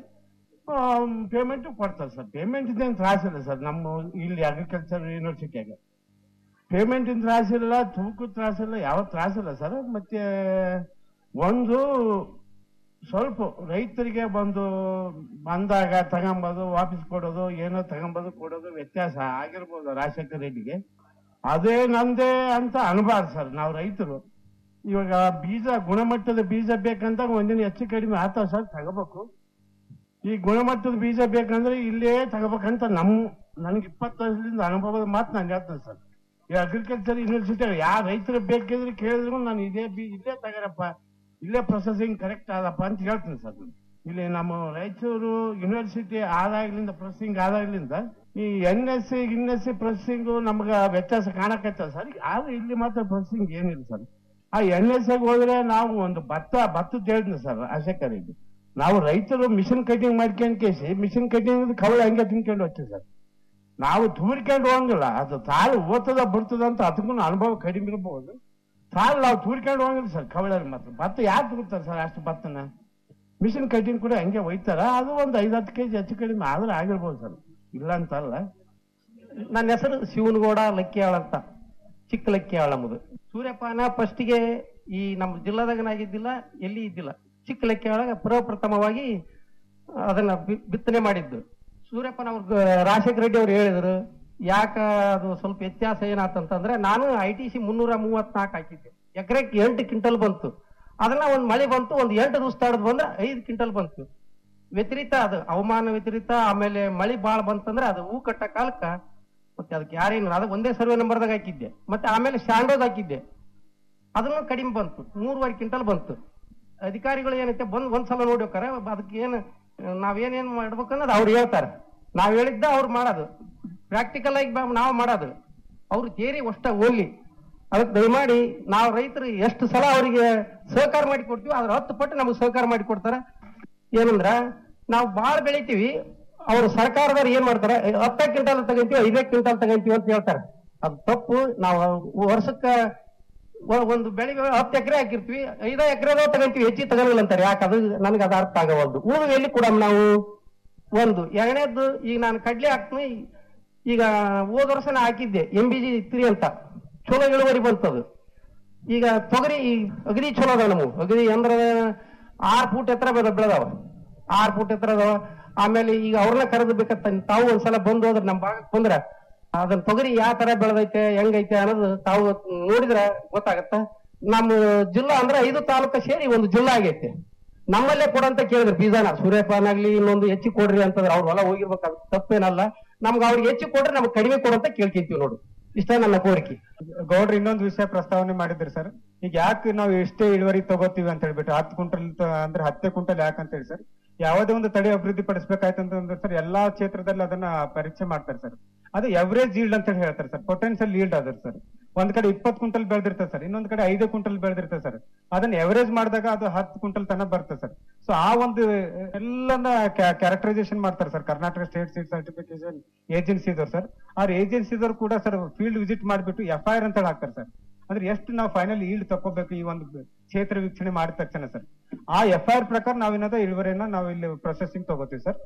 ಪೇಮೆಂಟ್ ಕೊಡ್ತಾರೆ ಸರ್ ಪೇಮೆಂಟ್ ಇದೇನು ತ್ರಾಸಿಲ್ಲ ಸರ್ ನಮ್ಮ ಇಲ್ಲಿ ಅಗ್ರಿಕಲ್ಚರ್ ಯೂನಿವರ್ಸಿಟಿಯಾಗ ಪೇಮೆಂಟ್ ತ್ರಾಸಿಲ್ಲ ತೂಕ ತ್ರಾಸಿಲ್ಲ ಯಾವ ತ್ರಾಸಿಲ್ಲ ಸರ್ ಮತ್ತೆ ಒಂದು ಸ್ವಲ್ಪ ರೈತರಿಗೆ ಬಂದು ಬಂದಾಗ ತಗೊಂಬೋದು ವಾಪಸ್ ಕೊಡೋದು ಏನೋ ತಗೊಂಬೋದು ಕೊಡೋದು ವ್ಯತ್ಯಾಸ ಆಗಿರ್ಬೋದು ರಾಜಶೇಖರ ರೆಡ್ಡಿಗೆ ಅದೇ ನಂದೇ ಅಂತ ಅನ್ಬಾರ್ದು ಸರ್ ನಾವು ರೈತರು ಇವಾಗ ಬೀಜ ಗುಣಮಟ್ಟದ ಬೀಜ ಬೇಕಂತ ಒಂದಿನ ಹೆಚ್ಚು ಕಡಿಮೆ ಆತ ಸರ್ ತಗೋಬೇಕು ಈ ಗುಣಮಟ್ಟದ ಬೀಜ ಬೇಕಂದ್ರೆ ಇಲ್ಲೇ ತಗೋಬೇಕಂತ ನಮ್ಮ ನನಗೆ ಇಪ್ಪತ್ತು ವರ್ಷದಿಂದ ಅನುಭವದ ಮಾತು ನಾನು ಹೇಳ್ತೇನೆ ಸರ್ ಈ ಅಗ್ರಿಕಲ್ಚರ್ ಯೂನಿವರ್ಸಿಟಿ ಯಾವ ರೈತರು ಬೇಕಿದ್ರೆ ಕೇಳಿದ್ರು ನಾನು ಇದೇ ಬೀ ಇಲ್ಲೇ ತಗರಪ್ಪ ಇಲ್ಲೇ ಪ್ರೊಸೆಸಿಂಗ್ ಕರೆಕ್ಟ್ ಆದಪ್ಪ ಅಂತ ಹೇಳ್ತೀನಿ ಸರ್ ನಾನು. ಇಲ್ಲಿ ನಮ್ಮ ರಾಯಚೂರು ಯೂನಿವರ್ಸಿಟಿ ಆದಾಗ್ಲಿಂದ ಪ್ರೊಸೆಸಿಂಗ್ ಆದಾಗ್ಲಿಂದ ಈ ಎನ್ ಎಸ್ ಸಿ ಇನ್ ಎಸ್ ಸಿ ಪ್ರೊಸೆಸಿಂಗ್ ನಮ್ಗ ವ್ಯತ್ಯಾಸ ಕಾಣಕತ್ತ ಸರ್ ಆದ್ರೆ ಇಲ್ಲಿ ಮಾತ್ರ ಪ್ರೊಸೆಸಿಂಗ್ ಏನಿಲ್ಲ ಸರ್ ಆ ಎನ್ ಎಸ್ ಹೋದ್ರೆ ನಾವು ಒಂದು ಭತ್ತ ಭತ್ತದ ಹೇಳಿದ್ನಿ ಸರ್ ಆಶಕರಿಗೆ ನಾವು ರೈತರು ಮಿಷನ್ ಕಟಿಂಗ್ ಮಾಡ್ಕೊಂಡ್ ಕೇಸಿ ಮಿಷನ್ ಕಟಿಂಗ್ ಕವಳ ಹಂಗೆ ತಿನ್ಕೊಂಡು ಹೋಗ್ತೀವಿ ಸರ್ ನಾವು ತೂರ್ಕೊಂಡು ಹೋಗಂಗಿಲ್ಲ ಅದು ತಾಳು ಓದ್ತದ ಬಿಡ್ತದ ಅಂತ ಅದಕ್ಕೂ ಅನುಭವ ಕಡಿಮೆ ಇರ್ಬೋದು ತಾಳು ನಾವು ತೂರ್ಕೊಂಡು ಹೋಗಂಗಿಲ್ಲ ಸರ್ ಕವಳಲ್ಲಿ ಮಾತ್ರ ಭತ್ತ ಯಾರು ತೂರ್ತಾರೆ ಸರ್ ಅಷ್ಟು ಭತ್ತನ ಮಿಷನ್ ಕಟಿಂಗ್ ಕೂಡ ಹಂಗೆ ಒಯ್ತಾರ ಅದು ಒಂದು ಐದು ಹತ್ತು ಕೆಜಿ ಹೆಚ್ಚು ಕಡಿಮೆ ಆದ್ರೆ ಆಗಿರ್ಬೋದು ಸರ್ ಇಲ್ಲ ಅಂತಲ್ಲ ನನ್ನ ಹೆಸರು ಶಿವನಗೌಡ ಲಕ್ಕಿಯಾಳ ಅಂತ ಚಿಕ್ಕ ಲಕ್ಕಿಯಾಳ ನಮ್ಮದು ಸೂರ್ಯಪಾನ ಫಸ್ಟಿಗೆ ಈ ನಮ್ಮ ಜಿಲ್ಲಾದಾಗನಾಗಿದ್ದಿಲ್ಲ ಎಲ್ಲಿ ಇದ್ದಿಲ್ಲ ಚಿಕ್ಕ ಲಕ್ಕಿಯಾಳ ಪ್ರಪ್ರಥಮವಾಗಿ ಅದನ್ನ ಬಿ- ಬಿತ್ತನೆ ಮಾಡಿದ್ದು ಸೂರ್ಯಪಾನ ಅವ್ರ ರಾಜಶೇಖರ ರೆಡ್ಡಿ ಅವ್ರು ಹೇಳಿದ್ರು ಯಾಕ ಅದು ಸ್ವಲ್ಪ ವ್ಯತ್ಯಾಸ ಏನಾತಂತಂದ್ರೆ ನಾನು ಐ ಟಿ ಸಿ ಮುನ್ನೂರ ಮೂವತ್ನಾಲ್ಕು ಹಾಕಿದ್ದೆ ಎಕರೆಗೆ ಎಂಟು ಕ್ವಿಂಟಲ್ ಬಂತು ಅದನ್ನ ಒಂದ್ ಮಳೆ ಬಂತು ಒಂದ್ ಎಂಟು ದಿವಸ ತಡೆದು ಬಂದ್ರೆ ಐದು ಕ್ವಿಂಟಲ್ ಬಂತು ವ್ಯತಿರಿತ ಅದು ಹವಾಮಾನ ವ್ಯತಿರಿತ ಆಮೇಲೆ ಮಳಿ ಬಾಳ ಬಂತಂದ್ರೆ ಅದು ಹೂ ಕಟ್ಟ ಕಾಲಕ್ಕ ಮತ್ತೆ ಅದಕ್ಕೆ ಯಾರೇನು ಅದು ಒಂದೇ ಸರ್ವೆ ನಂಬರ್ದಾಗ ಹಾಕಿದ್ದೆ ಮತ್ತೆ ಆಮೇಲೆ ಶಾಂಡೋದ್ ಹಾಕಿದ್ದೆ ಅದನ್ನು ಕಡಿಮೆ ಬಂತು ಮೂರುವರೆ ಕ್ವಿಂಟಲ್ ಬಂತು ಅಧಿಕಾರಿಗಳು ಏನೈತೆ ಬಂದ್ ಒಂದ್ಸಲ ನೋಡಿ ಹೋಗ್ತಾರೆ ಅದಕ್ಕೆ ಏನು ನಾವೇನೇನ್ ಮಾಡ್ಬೇಕನ್ನೋದು ಅವ್ರು ಹೇಳ್ತಾರೆ ನಾವ್ ಹೇಳಿದ್ದ ಅವ್ರು ಮಾಡೋದು ಪ್ರಾಕ್ಟಿಕಲ್ ಆಗಿ ಬಾ- ನಾವು ಮಾಡೋದು ಅವ್ರು ತೇರಿ ಅಷ್ಟ ಹೋಗ್ಲಿ ಅದಕ್ಕೆ ದಯಮಾಡಿ ನಾವು ರೈತರು ಎಷ್ಟು ಸಲ ಅವರಿಗೆ ಸಹಕಾರ ಮಾಡಿ ಕೊಡ್ತೀವಿ ಅದ್ರ ಹತ್ತು ಪಟ್ಟು ನಮಗೆ ಸಹಕಾರ ಮಾಡಿ ಕೊಡ್ತಾರ ಏನಂದ್ರ ನಾವು ಬಾಳ ಬೆಳಿತೀವಿ ಅವ್ರು ಸರ್ಕಾರದವ್ರು ಏನ್ ಮಾಡ್ತಾರೆ ಹತ್ತ ಕ್ವಿಂಟಲ್ ತಗಂತೀವಿ ಐದೇ ಕ್ವಿಂಟಲ್ ತಗಂತೀವಿ ಅಂತ ಹೇಳ್ತಾರೆ ಅದು ತಪ್ಪು ನಾವು ವರ್ಷಕ್ಕ ಒ- ಒಂದು ಬೆಳೆಗೆ ಹತ್ತು ಎಕರೆ ಹಾಕಿರ್ತೀವಿ ಐದ ಎಕರೆನೋ ತಗಂತೀವಿ ಹೆಚ್ಚಿಗೆ ತಗೊಳ್ಳಲ್ಲ ಅಂತಾರೆ ಯಾಕೆ ಅದು ನನಗೆ ಅದು ಅರ್ಥ ಆಗವಲ್ದು ಉಳಿದು ಎಲ್ಲಿ ಕೂಡ ನಾವು ಒಂದು ಎರಡನೇದ್ದು ಈಗ ನಾನು ಕಡ್ಲೆ ಹಾಕ್ತೀನಿ ಈಗ ಹೋದ ವರ್ಷ ನಾ ಹಾಕಿದ್ದೆ ಎಂ ಬಿ ಜಿ ತ್ರೀ ಅಂತ ಚಲೋ ಇಳುವರಿ ಬಂತದು ಈಗ ತೊಗರಿ ಈ ಅಗದಿ ಚಲೋ ಅದಾವ ನಮವು ಅಗದಿ ಅಂದ್ರ ಆರ್ ಫೂಟ್ ಎತ್ತರ ಬೆಳೆ ಬೆಳೆದಾವ ಆರ್ ಫೂಟ್ ಎತ್ತರ ಅದಾವ ಆಮೇಲೆ ಈಗ ಅವ್ರನ್ನ ಕರೆದು ಬೇಕಂತ ತಾವು ಒಂದ್ಸಲ ಬಂದು ಹೋದ್ರೆ ನಮ್ ಭಾಗಕ್ಕೆ ಬಂದ್ರ ಅದನ್ನ ತೊಗರಿ ಯಾವ ತರ ಬೆಳೆದೈತೆ ಹೆಂಗೈತೆ ಅನ್ನೋದು ತಾವು ನೋಡಿದ್ರೆ ಗೊತ್ತಾಗತ್ತ ನಮ್ಮ ಜಿಲ್ಲಾ ಅಂದ್ರೆ ಐದು ತಾಲೂಕ ಸೇರಿ ಒಂದು ಜಿಲ್ಲಾ ಆಗೈತೆ ನಮ್ಮಲ್ಲೇ ಕೊಡಂತ ಕೇಳಿದ್ರು ಬೀಜಾನ ಸೂರ್ಯಪಾನ ಆಗ್ಲಿ ಇನ್ನೊಂದು ಹೆಚ್ಚು ಕೊಡ್ರಿ ಅಂತಂದ್ರೆ ಅವ್ರ ಹೊಲ ಹೋಗಿರ್ಬೇಕು ಅದು ತಪ್ಪೇನಲ್ಲ ನಮ್ಗೆ ಅವ್ರಿಗೆ ಹೆಚ್ಚು ಕೊಡ್ರಿ ನಮ್ಗೆ ಕಡಿಮೆ ಕೊಡಂತ ಕೇಳ್ಕೊಂತೀವಿ ನೋಡು ಇಷ್ಟ ನನ್ನ ಕೋರಿಕೆ ಗೌಡ್ರು ಇನ್ನೊಂದು ವಿಷಯ ಪ್ರಸ್ತಾವನೆ ಮಾಡಿದ್ರು ಸರ್ ಈಗ ಯಾಕೆ ನಾವು ಎಷ್ಟೇ ಇಳುವರಿ ತಗೋತೀವಿ ಅಂತ ಹೇಳ್ಬಿಟ್ಟು ಹತ್ತು ಕ್ವಿಂಟಲ್ ಅಂದ್ರೆ ಹತ್ತೆ ಕ್ವಿಂಟಲ್ ಯಾಕೆ ಅಂತ ಹೇಳಿ ಸರ್ ಯಾವುದೇ ಒಂದು ತಳಿ ಅಭಿವೃದ್ಧಿ ಪಡಿಸಬೇಕಾಯ್ತು ಅಂತಂದ್ರೆ ಸರ್ ಎಲ್ಲಾ ಕ್ಷೇತ್ರದಲ್ಲಿ ಅದನ್ನ ಪರೀಕ್ಷೆ ಮಾಡ್ತಾರೆ ಸರ್ ಅದು ಎವರೇಜ್ ಈಲ್ಡ್ ಅಂತ ಹೇಳಿ ಹೇಳ್ತಾರೆ ಸರ್ ಪೊಟೆನ್ಶಿಯಲ್ ಈಲ್ಡ್ ಅದ್ರ ಸರ್ ಒಂದ್ ಕಡೆ ಇಪ್ಪತ್ ಕ್ವಿಂಟಲ್ ಬೆಳೆದಿರ್ತದೆ ಸರ್ ಇನ್ನೊಂದ್ ಕಡೆ ಐದು ಕ್ವಿಂಟಲ್ ಬೆಳೆದಿರ್ತದೆ ಸರ್ ಅದನ್ನ ಎವರೇಜ್ ಮಾಡಿದಾಗ ಅದು ಹತ್ತು ಕ್ವಿಂಟಲ್ ತನಕ ಬರ್ತದೆ ಸರ್ ಸೊ ಆ ಒಂದು ಎಲ್ಲನ ಕ್ಯಾರೆಕ್ಟರೈಸೇಷನ್ ಮಾಡ್ತಾರೆ sir Karnataka state seed certification agency ಇದಾರೆ ಸರ್ ಆ ಏಜೆನ್ಸಿದವ್ರು ಕೂಡ ಸರ್ ಫೀಲ್ಡ್ ವಿಸಿಟ್ ಮಾಡ್ಬಿಟ್ಟು ಎಫ್ ಐ ಆರ್ ಅಂತ ಹೇಳಿ ಹಾಕ್ತಾರೆ ಸರ್ ಅಂದ್ರೆ ಎಷ್ಟು ನಾವು ಫೈನಲ್ ಈಲ್ಡ್ ತಕೋಬೇಕು ಈ ಒಂದು ಕ್ಷೇತ್ರ ವೀಕ್ಷಣೆ ಮಾಡಿದ ತಕ್ಷಣ ಸರ್ ಆ ಎಫ್ ಐ ಆರ್ ಪ್ರಕಾರ ನಾವೇನದ ಇಳುವರಿಯನ್ನ ನಾವು ಇಲ್ಲಿ ಪ್ರೊಸೆಸಿಂಗ್ ತಗೋತೀವಿ ಸರ್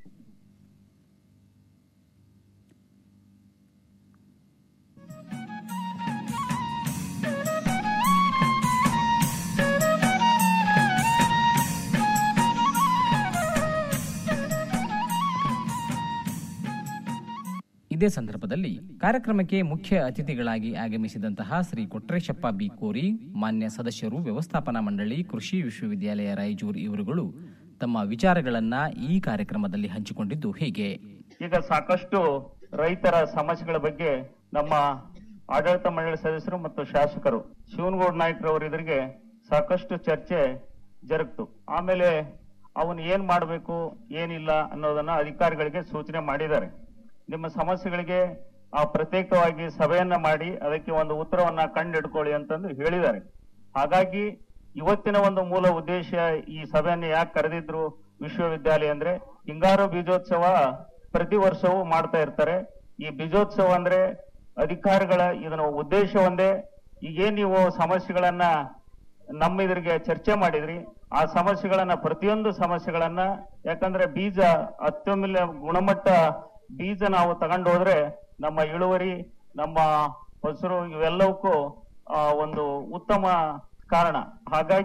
ಇದೇ ಸಂದರ್ಭದಲ್ಲಿ ಕಾರ್ಯಕ್ರಮಕ್ಕೆ ಮುಖ್ಯ ಅತಿಥಿಗಳಾಗಿ ಆಗಮಿಸಿದಂತಹ ಶ್ರೀ ಕೊಟ್ರೇಶಪ್ಪ ಬಿ ಕೋರಿ ಮಾನ್ಯ ಸದಸ್ಯರು ವ್ಯವಸ್ಥಾಪನಾ ಮಂಡಳಿ ಕೃಷಿ ವಿಶ್ವವಿದ್ಯಾಲಯ ರಾಯಚೂರು ಇವರುಗಳು ತಮ್ಮ ವಿಚಾರಗಳನ್ನ ಈ ಕಾರ್ಯಕ್ರಮದಲ್ಲಿ ಹಂಚಿಕೊಂಡಿದ್ದು ಹೀಗೆ ಈಗ ಸಾಕಷ್ಟು ರೈತರ ಸಮಸ್ಯೆಗಳ ಬಗ್ಗೆ ನಮ್ಮ ಆಡಳಿತ ಮಂಡಳಿ ಸದಸ್ಯರು ಮತ್ತು ಶಾಸಕರು ಶಿವನಗೌಡ ನಾಯ್ಕರವರು ಇದರಿಗೆ ಸಾಕಷ್ಟು ಚರ್ಚೆ ಜರುಗ್ತು ಆಮೇಲೆ ಅವನು ಏನ್ ಮಾಡಬೇಕು ಏನಿಲ್ಲ ಅನ್ನೋದನ್ನ ಅಧಿಕಾರಿಗಳಿಗೆ ಸೂಚನೆ ಮಾಡಿದ್ದಾರೆ ನಿಮ್ಮ ಸಮಸ್ಯೆಗಳಿಗೆ ಆ ಪ್ರತ್ಯೇಕವಾಗಿ ಸಭೆಯನ್ನ ಮಾಡಿ ಅದಕ್ಕೆ ಒಂದು ಉತ್ತರವನ್ನ ಕಂಡಿಡ್ಕೊಳ್ಳಿ ಅಂತಂದು ಹೇಳಿದ್ದಾರೆ ಹಾಗಾಗಿ ಇವತ್ತಿನ ಒಂದು ಮೂಲ ಉದ್ದೇಶ ಈ ಸಭೆಯನ್ನು ಯಾಕೆ ಕರೆದಿದ್ರು ವಿಶ್ವವಿದ್ಯಾಲಯ ಅಂದ್ರೆ ಹಿಂಗಾರು ಬೀಜೋತ್ಸವ ಪ್ರತಿ ವರ್ಷವೂ ಮಾಡ್ತಾ ಇರ್ತಾರೆ ಈ ಬೀಜೋತ್ಸವ ಅಂದ್ರೆ ಅಧಿಕಾರಿಗಳ ಇದನ್ನ ಉದ್ದೇಶ ಒಂದೇ ಈಗೇನ್ ನೀವು ಸಮಸ್ಯೆಗಳನ್ನ ನಮ್ಮ ಇದ್ರಿಗೆ ಚರ್ಚೆ ಮಾಡಿದ್ರಿ ಆ ಸಮಸ್ಯೆಗಳನ್ನ ಪ್ರತಿಯೊಂದು ಸಮಸ್ಯೆಗಳನ್ನ ಯಾಕಂದ್ರೆ ಬೀಜ ಅತ್ಯಮೂಲ್ಯ ಗುಣಮಟ್ಟ ಬೀಜ ನಾವು ತಗೊಂಡು ಹೋದ್ರೆ ನಮ್ಮ ಇಳುವರಿ ನಮ್ಮ ಹಸಿರು ಇವೆಲ್ಲವಕ್ಕೂ ಆ, ಒಂದು ಉತ್ತಮ ಕಾರಣ ಹಾಗಾಗಿ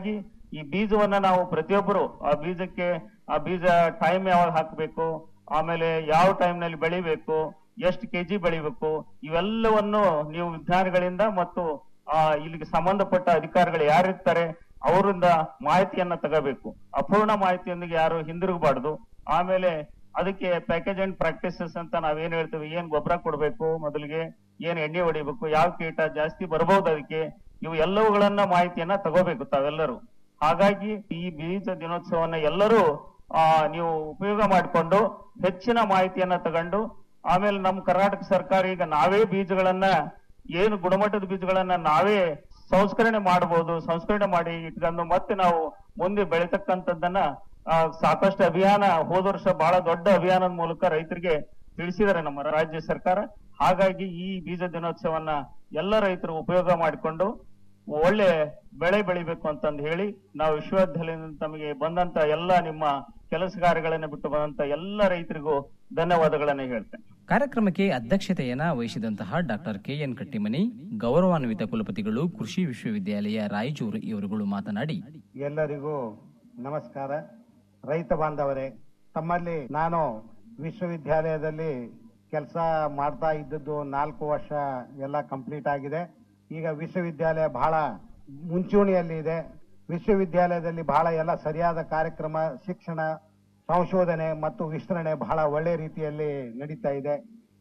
ಈ ಬೀಜವನ್ನ ನಾವು ಪ್ರತಿಯೊಬ್ಬರು ಆ ಬೀಜಕ್ಕೆ ಆ ಬೀಜ ಟೈಮ್ ಯಾವಾಗ ಹಾಕಬೇಕು ಆಮೇಲೆ ಯಾವ time ನಲ್ಲಿ ಬೆಳಿಬೇಕು ಎಷ್ಟು ಕೆಜಿ ಬೆಳಿಬೇಕು ಇವೆಲ್ಲವನ್ನು ನೀವು ವಿಜ್ಞಾನಿಗಳಿಂದ ಮತ್ತು ಆ ಇಲ್ಲಿಗೆ ಸಂಬಂಧಪಟ್ಟ ಅಧಿಕಾರಿಗಳು ಯಾರಿರ್ತಾರೆ ಅವರಿಂದ ಮಾಹಿತಿಯನ್ನ ತಗೋಬೇಕು ಅಪೂರ್ಣ ಮಾಹಿತಿಯೊಂದಿಗೆ ಯಾರು ಹಿಂದಿರುಗಬಾರ್ದು ಆಮೇಲೆ ಅದಕ್ಕೆ ಪ್ಯಾಕೇಜ್ ಅಂಡ್ ಪ್ರಾಕ್ಟೀಸಸ್ ಅಂತ ನಾವೇನ್ ಹೇಳ್ತೀವಿ ಏನ್ ಗೊಬ್ಬರ ಕೊಡ್ಬೇಕು ಮೊದಲಿಗೆ ಏನ್ ಎಣ್ಣೆ ಹೊಡಿಬೇಕು ಯಾವ ಕೀಟ ಜಾಸ್ತಿ ಬರಬಹುದು ಅದಕ್ಕೆ ಇವು ಎಲ್ಲವುಗಳನ್ನ ಮಾಹಿತಿಯನ್ನ ತಗೋಬೇಕು ತಾವೆಲ್ಲರೂ ಹಾಗಾಗಿ ಈ ಬೀಜ ದಿನೋತ್ಸವನ್ನ ಎಲ್ಲರೂ ಆ ನೀವು ಉಪಯೋಗ ಮಾಡಿಕೊಂಡು ಹೆಚ್ಚಿನ ಮಾಹಿತಿಯನ್ನ ತಗೊಂಡು ಆಮೇಲೆ ನಮ್ಮ ಕರ್ನಾಟಕ ಸರ್ಕಾರ ಈಗ ನಾವೇ ಬೀಜಗಳನ್ನ ಏನು ಗುಣಮಟ್ಟದ ಬೀಜಗಳನ್ನ ನಾವೇ ಸಂಸ್ಕರಣೆ ಮಾಡಬಹುದು ಸಂಸ್ಕರಣೆ ಮಾಡಿ ಇಟ್ಕೊಂಡು ಮತ್ತೆ ನಾವು ಮುಂದೆ ಬೆಳಿತಕ್ಕಂಥದ್ದನ್ನ ಆ, ಸಾಕಷ್ಟು ಅಭಿಯಾನ ಹೋದ ವರ್ಷ ಬಹಳ ದೊಡ್ಡ ಅಭಿಯಾನದ ಮೂಲಕ ರೈತರಿಗೆ ತಿಳಿಸಿದ್ದಾರೆ ನಮ್ಮ ರಾಜ್ಯ ಸರ್ಕಾರ ಹಾಗಾಗಿ ಈ ಬೀಜ ದಿನೋತ್ಸವನ್ನ ಎಲ್ಲ ರೈತರು ಉಪಯೋಗ ಮಾಡಿಕೊಂಡು ಒಳ್ಳೆ ಬೆಳೆ ಬೆಳಿಬೇಕು ಅಂತಂದು ಹೇಳಿ ನಾವು ವಿಶ್ವವಿದ್ಯಾಲಯದಿಂದ ತಮಗೆ ಬಂದಂತ ಎಲ್ಲ ನಿಮ್ಮ ಕೆಲಸ ಕಾರ್ಯಗಳನ್ನ ಬಿಟ್ಟು ಬಂದಂತ ಎಲ್ಲ ರೈತರಿಗೂ ಧನ್ಯವಾದಗಳನ್ನ ಹೇಳ್ತೇನೆ ಕಾರ್ಯಕ್ರಮಕ್ಕೆ ಅಧ್ಯಕ್ಷತೆಯನ್ನ ವಹಿಸಿದಂತಹ ಡಾಕ್ಟರ್ ಕೆಎನ್ ಕಟ್ಟಿಮನಿ ಗೌರವಾನ್ವಿತ ಕುಲಪತಿಗಳು ಕೃಷಿ ವಿಶ್ವವಿದ್ಯಾಲಯ ರಾಯಚೂರು ಇವರುಗಳು ಮಾತನಾಡಿ ಎಲ್ಲರಿಗೂ ನಮಸ್ಕಾರ ರೈತ ಬಾಂಧವರೇ ತಮ್ಮಲ್ಲಿ ನಾನು ವಿಶ್ವವಿದ್ಯಾಲಯದಲ್ಲಿ ಕೆಲಸ ಮಾಡ್ತಾ ಇದ್ದದ್ದು ನಾಲ್ಕು ವರ್ಷ ಎಲ್ಲ ಕಂಪ್ಲೀಟ್ ಆಗಿದೆ ಈಗ ವಿಶ್ವವಿದ್ಯಾಲಯ ಬಹಳ ಮುಂಚೂಣಿಯಲ್ಲಿ ಇದೆ ವಿಶ್ವವಿದ್ಯಾಲಯದಲ್ಲಿ ಬಹಳ ಎಲ್ಲ ಸರಿಯಾದ ಕಾರ್ಯಕ್ರಮ ಶಿಕ್ಷಣ ಸಂಶೋಧನೆ ಮತ್ತು ವಿಸ್ತರಣೆ ಬಹಳ ಒಳ್ಳೆ ರೀತಿಯಲ್ಲಿ ನಡೀತಾ ಇದೆ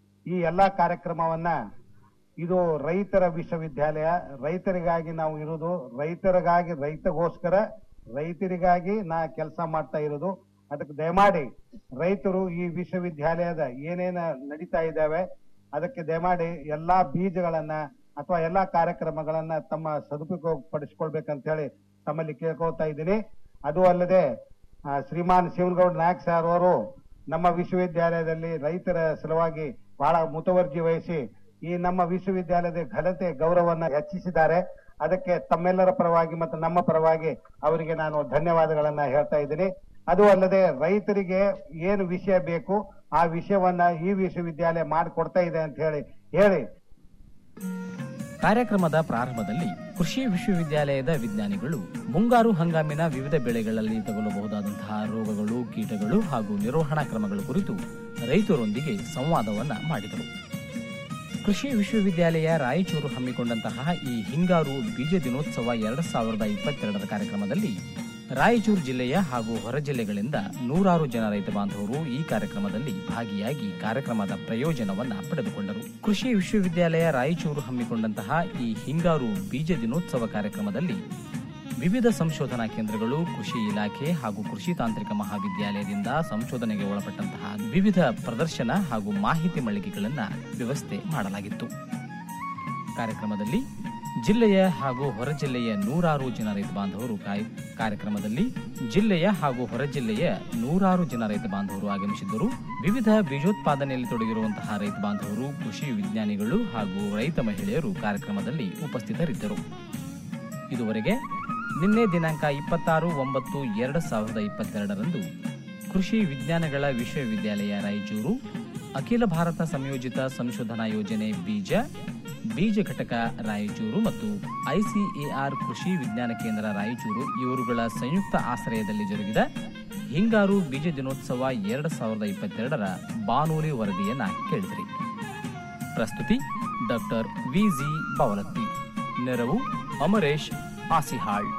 ಈ ಎಲ್ಲ ಕಾರ್ಯಕ್ರಮವನ್ನ ಇದು ರೈತರ ವಿಶ್ವವಿದ್ಯಾಲಯ ರೈತರಿಗಾಗಿ ನಾವು ಇರೋದು ರೈತರಿಗಾಗಿ ರೈತಗೋಸ್ಕರ ರೈತರಿಗಾಗಿ ನಾ ಕೆಲಸ ಮಾಡ್ತಾ ಇರೋದು ಅದಕ್ಕೆ ದಯಮಾಡಿ ರೈತರು ಈ ವಿಶ್ವವಿದ್ಯಾಲಯದ ಏನೇನ ನಡೀತಾ ಇದ್ದಾವೆ ಅದಕ್ಕೆ ದಯಮಾಡಿ ಎಲ್ಲಾ ಬೀಜಗಳನ್ನ ಅಥವಾ ಎಲ್ಲಾ ಕಾರ್ಯಕ್ರಮಗಳನ್ನ ತಮ್ಮ ಸದುಪಯೋಗ ಪಡಿಸ್ಕೊಳ್ಬೇಕಂತ ಹೇಳಿ ತಮ್ಮಲ್ಲಿ ಕೇಳ್ಕೊಳ್ತಾ ಇದ್ದೀನಿ ಅದು ಅಲ್ಲದೆ ಆ, ಶ್ರೀಮಾನ್ ಶಿವನಗೌಡ ನಾಯಕ್ ಸರ್ ಅವರು ನಮ್ಮ ವಿಶ್ವವಿದ್ಯಾಲಯದಲ್ಲಿ ರೈತರ ಸಲುವಾಗಿ ಬಹಳ ಮುತುವರ್ಜಿ ವಹಿಸಿ ಈ ನಮ್ಮ ವಿಶ್ವವಿದ್ಯಾಲಯದ ಘನತೆ ಗೌರವವನ್ನ ಹೆಚ್ಚಿಸಿದ್ದಾರೆ ಅದಕ್ಕೆ ತಮ್ಮೆಲ್ಲರ ಪರವಾಗಿ ಮತ್ತು ನಮ್ಮ ಪರವಾಗಿ ಅವರಿಗೆ ನಾನು ಧನ್ಯವಾದಗಳನ್ನ ಹೇಳ್ತಾ ಇದ್ದೀನಿ ಅದು ಅಲ್ಲದೆ ರೈತರಿಗೆ ಏನು ವಿಷಯ ಬೇಕು ಆ ವಿಷಯವನ್ನ ಈ ವಿಶ್ವವಿದ್ಯಾಲಯ ಮಾಡಿಕೊಡ್ತಾ ಇದೆ ಅಂತ ಹೇಳಿ ಹೇಳಿ ಕಾರ್ಯಕ್ರಮದ ಪ್ರಾರಂಭದಲ್ಲಿ ಕೃಷಿ ವಿಶ್ವವಿದ್ಯಾಲಯದ ವಿಜ್ಞಾನಿಗಳು ಮುಂಗಾರು ಹಂಗಾಮಿನ ವಿವಿಧ ಬೆಳೆಗಳಲ್ಲಿ ತಗುಲಬಹುದಾದಂತಹ ರೋಗಗಳು ಕೀಟಗಳು ಹಾಗೂ ನಿರ್ವಹಣಾ ಕ್ರಮಗಳ ಕುರಿತು ರೈತರೊಂದಿಗೆ ಸಂವಾದವನ್ನ ಮಾಡಿದರು ಕೃಷಿ ವಿಶ್ವವಿದ್ಯಾಲಯ ರಾಯಚೂರು ಹಮ್ಮಿಕೊಂಡಂತಹ ಈ ಹಿಂಗಾರು ಬೀಜ ದಿನೋತ್ಸವ ಎರಡ್ ಸಾವಿರದ ಇಪ್ಪತ್ತೆರಡರ ಕಾರ್ಯಕ್ರಮದಲ್ಲಿ ರಾಯಚೂರು ಜಿಲ್ಲೆಯ ಹಾಗೂ ಹೊರ ಜಿಲ್ಲೆಗಳಿಂದ ನೂರಾರು ಜನ ರೈತ ಬಾಂಧವರು ಈ ಕಾರ್ಯಕ್ರಮದಲ್ಲಿ ಭಾಗಿಯಾಗಿ ಕಾರ್ಯಕ್ರಮದ ಪ್ರಯೋಜನವನ್ನ ಪಡೆದುಕೊಂಡರು ಕೃಷಿ ವಿಶ್ವವಿದ್ಯಾಲಯ ರಾಯಚೂರು ಹಮ್ಮಿಕೊಂಡಂತಹ ಈ ಹಿಂಗಾರು ಬೀಜ ದಿನೋತ್ಸವ ಕಾರ್ಯಕ್ರಮದಲ್ಲಿ ವಿವಿಧ ಸಂಶೋಧನಾ ಕೇಂದ್ರಗಳು ಕೃಷಿ ಇಲಾಖೆ ಹಾಗೂ ಕೃಷಿ ತಾಂತ್ರಿಕ ಮಹಾವಿದ್ಯಾಲಯದಿಂದ ಸಂಶೋಧನೆಗೆ ಒಳಪಟ್ಟಂತಹ ವಿವಿಧ ಪ್ರದರ್ಶನ ಹಾಗೂ ಮಾಹಿತಿ ಮಳಿಗೆಗಳನ್ನ ವ್ಯವಸ್ಥೆ ಮಾಡಲಾಗಿತ್ತು ಕಾರ್ಯಕ್ರಮದಲ್ಲಿ ಜಿಲ್ಲೆಯ ಹಾಗೂ ಹೊರ ಜಿಲ್ಲೆಯ ನೂರಾರು ಜನ ರೈತ ಬಾಂಧವರು ಕಾಯ್- ಕಾರ್ಯಕ್ರಮದಲ್ಲಿ ಜಿಲ್ಲೆಯ ಹಾಗೂ ಹೊರ ಜಿಲ್ಲೆಯ ನೂರಾರು ಜನ ರೈತ ಬಾಂಧವರು ಆಗಮಿಸಿದ್ದರು ವಿವಿಧ ಬೀಜೋತ್ಪಾದನೆಯಲ್ಲಿ ತೊಡಗಿರುವಂತಹ ರೈತ ಬಾಂಧವರು ಕೃಷಿ ವಿಜ್ಞಾನಿಗಳು ಹಾಗೂ ರೈತ ಮಹಿಳೆಯರು ಕಾರ್ಯಕ್ರಮದಲ್ಲಿ ಉಪಸ್ಥಿತರಿದ್ದರು ಇದುವರೆಗೆ ನಿನ್ನೆ ದಿನಾಂಕ ಇಪ್ಪತ್ತಾರು ಒಂಬತ್ತು ಎರಡು ಸಾವಿರದ ಇಪ್ಪತ್ತೆರಡರಂದು ಕೃಷಿ ವಿಜ್ಞಾನಗಳ ವಿಶ್ವವಿದ್ಯಾಲಯ ರಾಯಚೂರು ಅಖಿಲ ಭಾರತ ಸಂಯೋಜಿತ ಸಂಶೋಧನಾ ಯೋಜನೆ ಬೀಜ ಬೀಜ ಘಟಕ ರಾಯಚೂರು ಮತ್ತು ಐಸಿಎಆರ್ ಕೃಷಿ ವಿಜ್ಞಾನ ಕೇಂದ್ರ ರಾಯಚೂರು ಇವರುಗಳ ಸಂಯುಕ್ತ ಆಶ್ರಯದಲ್ಲಿ ಜರುಗಿದ ಹಿಂಗಾರು ಬೀಜ ದಿನೋತ್ಸವ ಎರಡು ಸಾವಿರದ ಇಪ್ಪತ್ತೆರಡರ ಬಾನುಲಿ ವರದಿಯನ್ನ ಕೇಳಿದ್ರಿ ಪ್ರಸ್ತುತಿ ಡಾಕ್ಟರ್ ವಿಜಿ ಬವಲತ್ತಿ ನೆರವು ಅಮರೇಶ್ ಆಸಿಹಾಳ್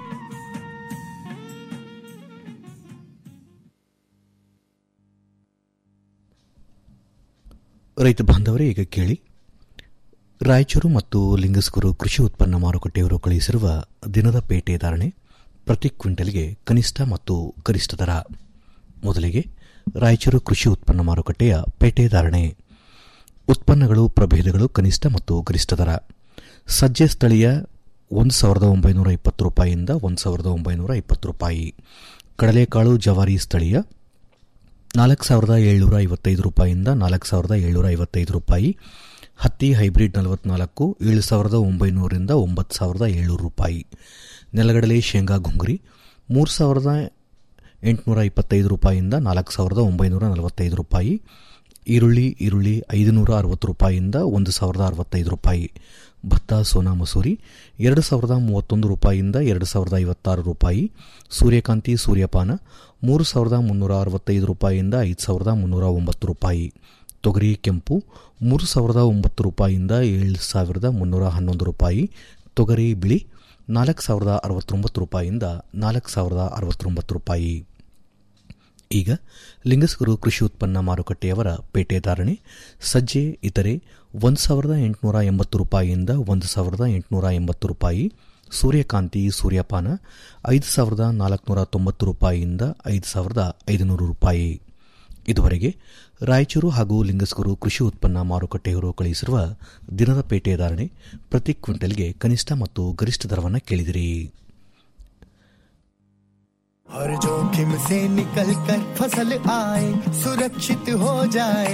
ರೈತ ಬಾಂಧವರೇ ಈಗ ಕೇಳಿ ರಾಯಚೂರು ಮತ್ತು ಲಿಂಗಸ್ಕೂರು ಕೃಷಿ ಉತ್ಪನ್ನ ಮಾರುಕಟ್ಟೆಯವರು ಕಳುಹಿಸಿರುವ ದಿನದ ಪೇಟೆ ಧಾರಣೆ ಪ್ರತಿ ಕ್ವಿಂಟಲ್ಗೆ ಕನಿಷ್ಠ ಮತ್ತು ಗರಿಷ್ಠ ದರ ಮೊದಲಿಗೆ ರಾಯಚೂರು ಕೃಷಿ ಉತ್ಪನ್ನ ಮಾರುಕಟ್ಟೆಯ ಪೇಟೆ ಧಾರಣೆ ಉತ್ಪನ್ನಗಳು ಪ್ರಭೇದಗಳು ಕನಿಷ್ಠ ಮತ್ತು ಗರಿಷ್ಠ ದರ ಸಜ್ಜೆ ಸ್ಥಳೀಯ ಒಂದು ಸಾವಿರದ ಒಂಬೈನೂರ ಇಪ್ಪತ್ತು ರೂಪಾಯಿಯಿಂದ ಒಂದು ಸಾವಿರದ ಒಂಬೈನೂರ ಇಪ್ಪತ್ತು ರೂಪಾಯಿ ಕಡಲೆಕಾಳು ಜವಾರಿ ಸ್ಥಳೀಯ ನಾಲ್ಕು ಸಾವಿರದ ಏಳ್ನೂರ ಐವತ್ತೈದು ರೂಪಾಯಿಯಿಂದ ನಾಲ್ಕು ಸಾವಿರದ ಏಳ್ನೂರ ಐವತ್ತೈದು ರೂಪಾಯಿ ಹತ್ತಿ ಹೈಬ್ರಿಡ್ ನಲವತ್ನಾಲ್ಕು ಏಳು ಸಾವಿರದ ಒಂಬೈನೂರಿಂದ ಒಂಬತ್ತು ಸಾವಿರದ ಏಳ್ನೂರು ರೂಪಾಯಿ ನೆಲಗಡಲೆ ಶೇಂಗಾ ಗುಂಗುರಿ ಮೂರು ಸಾವಿರದ ಎಂಟುನೂರ ಇಪ್ಪತ್ತೈದು ರೂಪಾಯಿಯಿಂದ ನಾಲ್ಕು ಸಾವಿರದ ಒಂಬೈನೂರ ನಲವತ್ತೈದು ರೂಪಾಯಿ ಈರುಳ್ಳಿ ಈರುಳ್ಳಿ ಐದುನೂರ ಅರವತ್ತು ರೂಪಾಯಿಯಿಂದ ಒಂದು ಸಾವಿರದ ಅರವತ್ತೈದು ರೂಪಾಯಿ ಭತ್ತ ಸೋನಾ ಮಸೂರಿ ಎರಡು ಸಾವಿರದ ಮೂವತ್ತೊಂದು ರೂಪಾಯಿಯಿಂದ ಎರಡು ಸಾವಿರದ ಐವತ್ತಾರು ರೂಪಾಯಿ ಸೂರ್ಯಕಾಂತಿ ಸೂರ್ಯಪಾನ ಮೂರು ಸಾವಿರದ ಮುನ್ನೂರ ಅರವತ್ತೈದು ರೂಪಾಯಿಯಿಂದ ಐದು ಸಾವಿರದ ಮುನ್ನೂರ ಒಂಬತ್ತು ರೂಪಾಯಿ ತೊಗರಿ ಕೆಂಪು ಮೂರು ಸಾವಿರದ ಒಂಬತ್ತು ರೂಪಾಯಿಯಿಂದ ಏಳು ಸಾವಿರದ ಮುನ್ನೂರ ಹನ್ನೊಂದು ರೂಪಾಯಿ ತೊಗರಿ ಬಿಳಿ ನಾಲ್ಕು ಸಾವಿರದ ಅರವತ್ತೊಂಬತ್ತು ರೂಪಾಯಿಯಿಂದ ನಾಲ್ಕು ಸಾವಿರದ ಅರವತ್ತೊಂಬತ್ತು ರೂಪಾಯಿ ಈಗ ಲಿಂಗಸ್ಗುರು ಕೃಷಿ ಉತ್ಪನ್ನ ಮಾರುಕಟ್ಟೆಯವರ ಪೇಟೆ ಧಾರಣೆ ಸಜ್ಜೆ ಇತರೆ ಒಂದು ಸಾವಿರದ ಎಂಟುನೂರ ಎಂಬತ್ತು ರೂಪಾಯಿಯಿಂದ ಒಂದು ಸಾವಿರದ ಎಂಟುನೂರ ಎಂಬತ್ತು ರೂಪಾಯಿ ಸೂರ್ಯಕಾಂತಿ ಸೂರ್ಯಪಾನ ಐದು ಸಾವಿರದ ನಾಲ್ಕುನೂರ ತೊಂಬತ್ತು ರೂಪಾಯಿಯಿಂದ ಐದು ಸಾವಿರದ ಐದುನೂರು ರೂಪಾಯಿ ಇದುವರೆಗೆ ರಾಯಚೂರು ಹಾಗೂ ಲಿಂಗಸ್ಗುರು ಕೃಷಿ ಉತ್ಪನ್ನ ಮಾರುಕಟ್ಟೆಯವರು ಕಳುಹಿಸಿರುವ ದಿನದ ಪೇಟೆ ಧಾರಣೆ ಪ್ರತಿ ಕ್ವಿಂಟಲ್ಗೆ ಕನಿಷ್ಠ ಮತ್ತು ಗರಿಷ್ಠ ದರವನ್ನು ಕೇಳಿದಿರಿ हर जोखिम से निकल कर फसल आए सुरक्षित हो जाए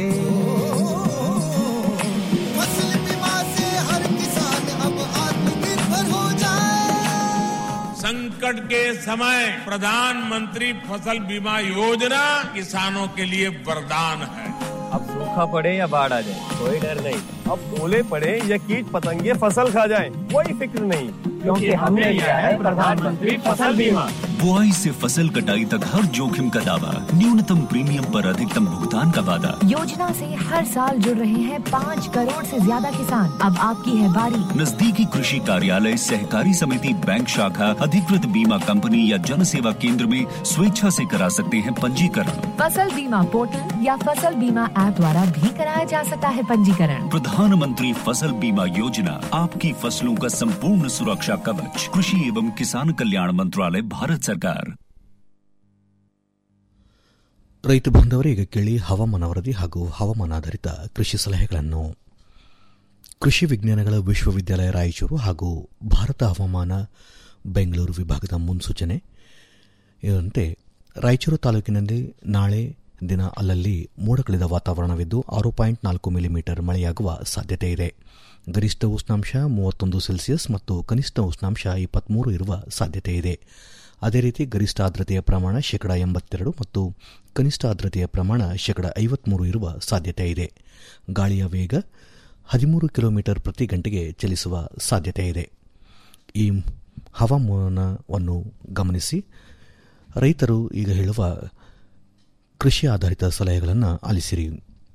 फसल बीमा से हर किसान अब आत्मनिर्भर हो जाए संकट के समय प्रधानमंत्री फसल बीमा योजना किसानों के लिए वरदान है अब सूखा पड़े या बाढ़ आ जाए कोई डर नहीं अब ओले पड़े या कीट पतंगे फसल खा जाए कोई फिक्र नहीं क्योंकि हमने लिया है प्रधानमंत्री फसल बीमा बुआई से फसल कटाई तक हर जोखिम का दावा न्यूनतम प्रीमियम पर अधिकतम भुगतान का वादा योजना से हर साल जुड़ रहे हैं पाँच करोड़ से ज्यादा किसान अब आपकी है बारी नजदीकी कृषि कार्यालय सहकारी समिति बैंक शाखा अधिकृत बीमा कंपनी या जन सेवा केंद्र में स्वेच्छा से करा सकते हैं पंजीकरण फसल बीमा पोर्टल या फसल बीमा ऐप द्वारा भी कराया जा सकता है पंजीकरण प्रधानमंत्री फसल बीमा योजना आपकी फसलों का संपूर्ण सुरक्षा कवच कृषि एवं किसान कल्याण मंत्रालय भारत सरकार ರೈತ ಬಾಂಧವರೇ ಈಗ ಕೇಳಿ ಹವಾಮಾನ ವರದಿ ಹಾಗೂ ಹವಾಮಾನಾಧಾರಿತ ಕೃಷಿ ಸಲಹೆಗಳನ್ನು ಕೃಷಿ ವಿಜ್ಞಾನಗಳ ವಿಶ್ವವಿದ್ಯಾಲಯ ರಾಯಚೂರು ಹಾಗೂ ಭಾರತ ಹವಾಮಾನ ಬೆಂಗಳೂರು ವಿಭಾಗದ ಮುನ್ಸೂಚನೆ ಇದರಂತೆ ರಾಯಚೂರು ತಾಲೂಕಿನಲ್ಲಿ ನಾಳೆ ದಿನ ಅಲ್ಲಲ್ಲಿ ಮೋಡ ಕಳೆದ ವಾತಾವರಣವಿದ್ದು ಆರು ಪಾಯಿಂಟ್ ನಾಲ್ಕು ಮಿಲಿಮೀಟರ್ ಮಳೆಯಾಗುವ ಸಾಧ್ಯತೆ ಇದೆ ಗರಿಷ್ಠ ಉಷ್ಣಾಂಶ ಮೂವತ್ತೊಂದು ಸೆಲ್ಸಿಯಸ್ ಮತ್ತು ಕನಿಷ್ಠ ಉಷ್ಣಾಂಶ ಇಪ್ಪತ್ಮೂರು ಇರುವ ಸಾಧ್ಯತೆ ಇದೆ ಅದೇ ರೀತಿ ಗರಿಷ್ಠ ಆರ್ದ್ರತೆಯ ಪ್ರಮಾಣ ಶೇಕಡ ಎಂಬತ್ತೆರಡು ಮತ್ತು ಕನಿಷ್ಠ ಆರ್ದ್ರತೆಯ ಪ್ರಮಾಣ ಶೇಕಡ ಐವತ್ಮೂರು ಇರುವ ಸಾಧ್ಯತೆ ಇದೆ ಗಾಳಿಯ ವೇಗ ಹದಿಮೂರು ಕಿಲೋಮೀಟರ್ ಪ್ರತಿ ಗಂಟೆಗೆ ಚಲಿಸುವ ಸಾಧ್ಯತೆ ಇದೆ ಈ ಹವಾಮಾನವನ್ನು ಗಮನಿಸಿ ರೈತರು ಈಗ ಹೇಳುವ ಕೃಷಿ ಆಧಾರಿತ ಸಲಹೆಗಳನ್ನು ಆಲಿಸಿರಿ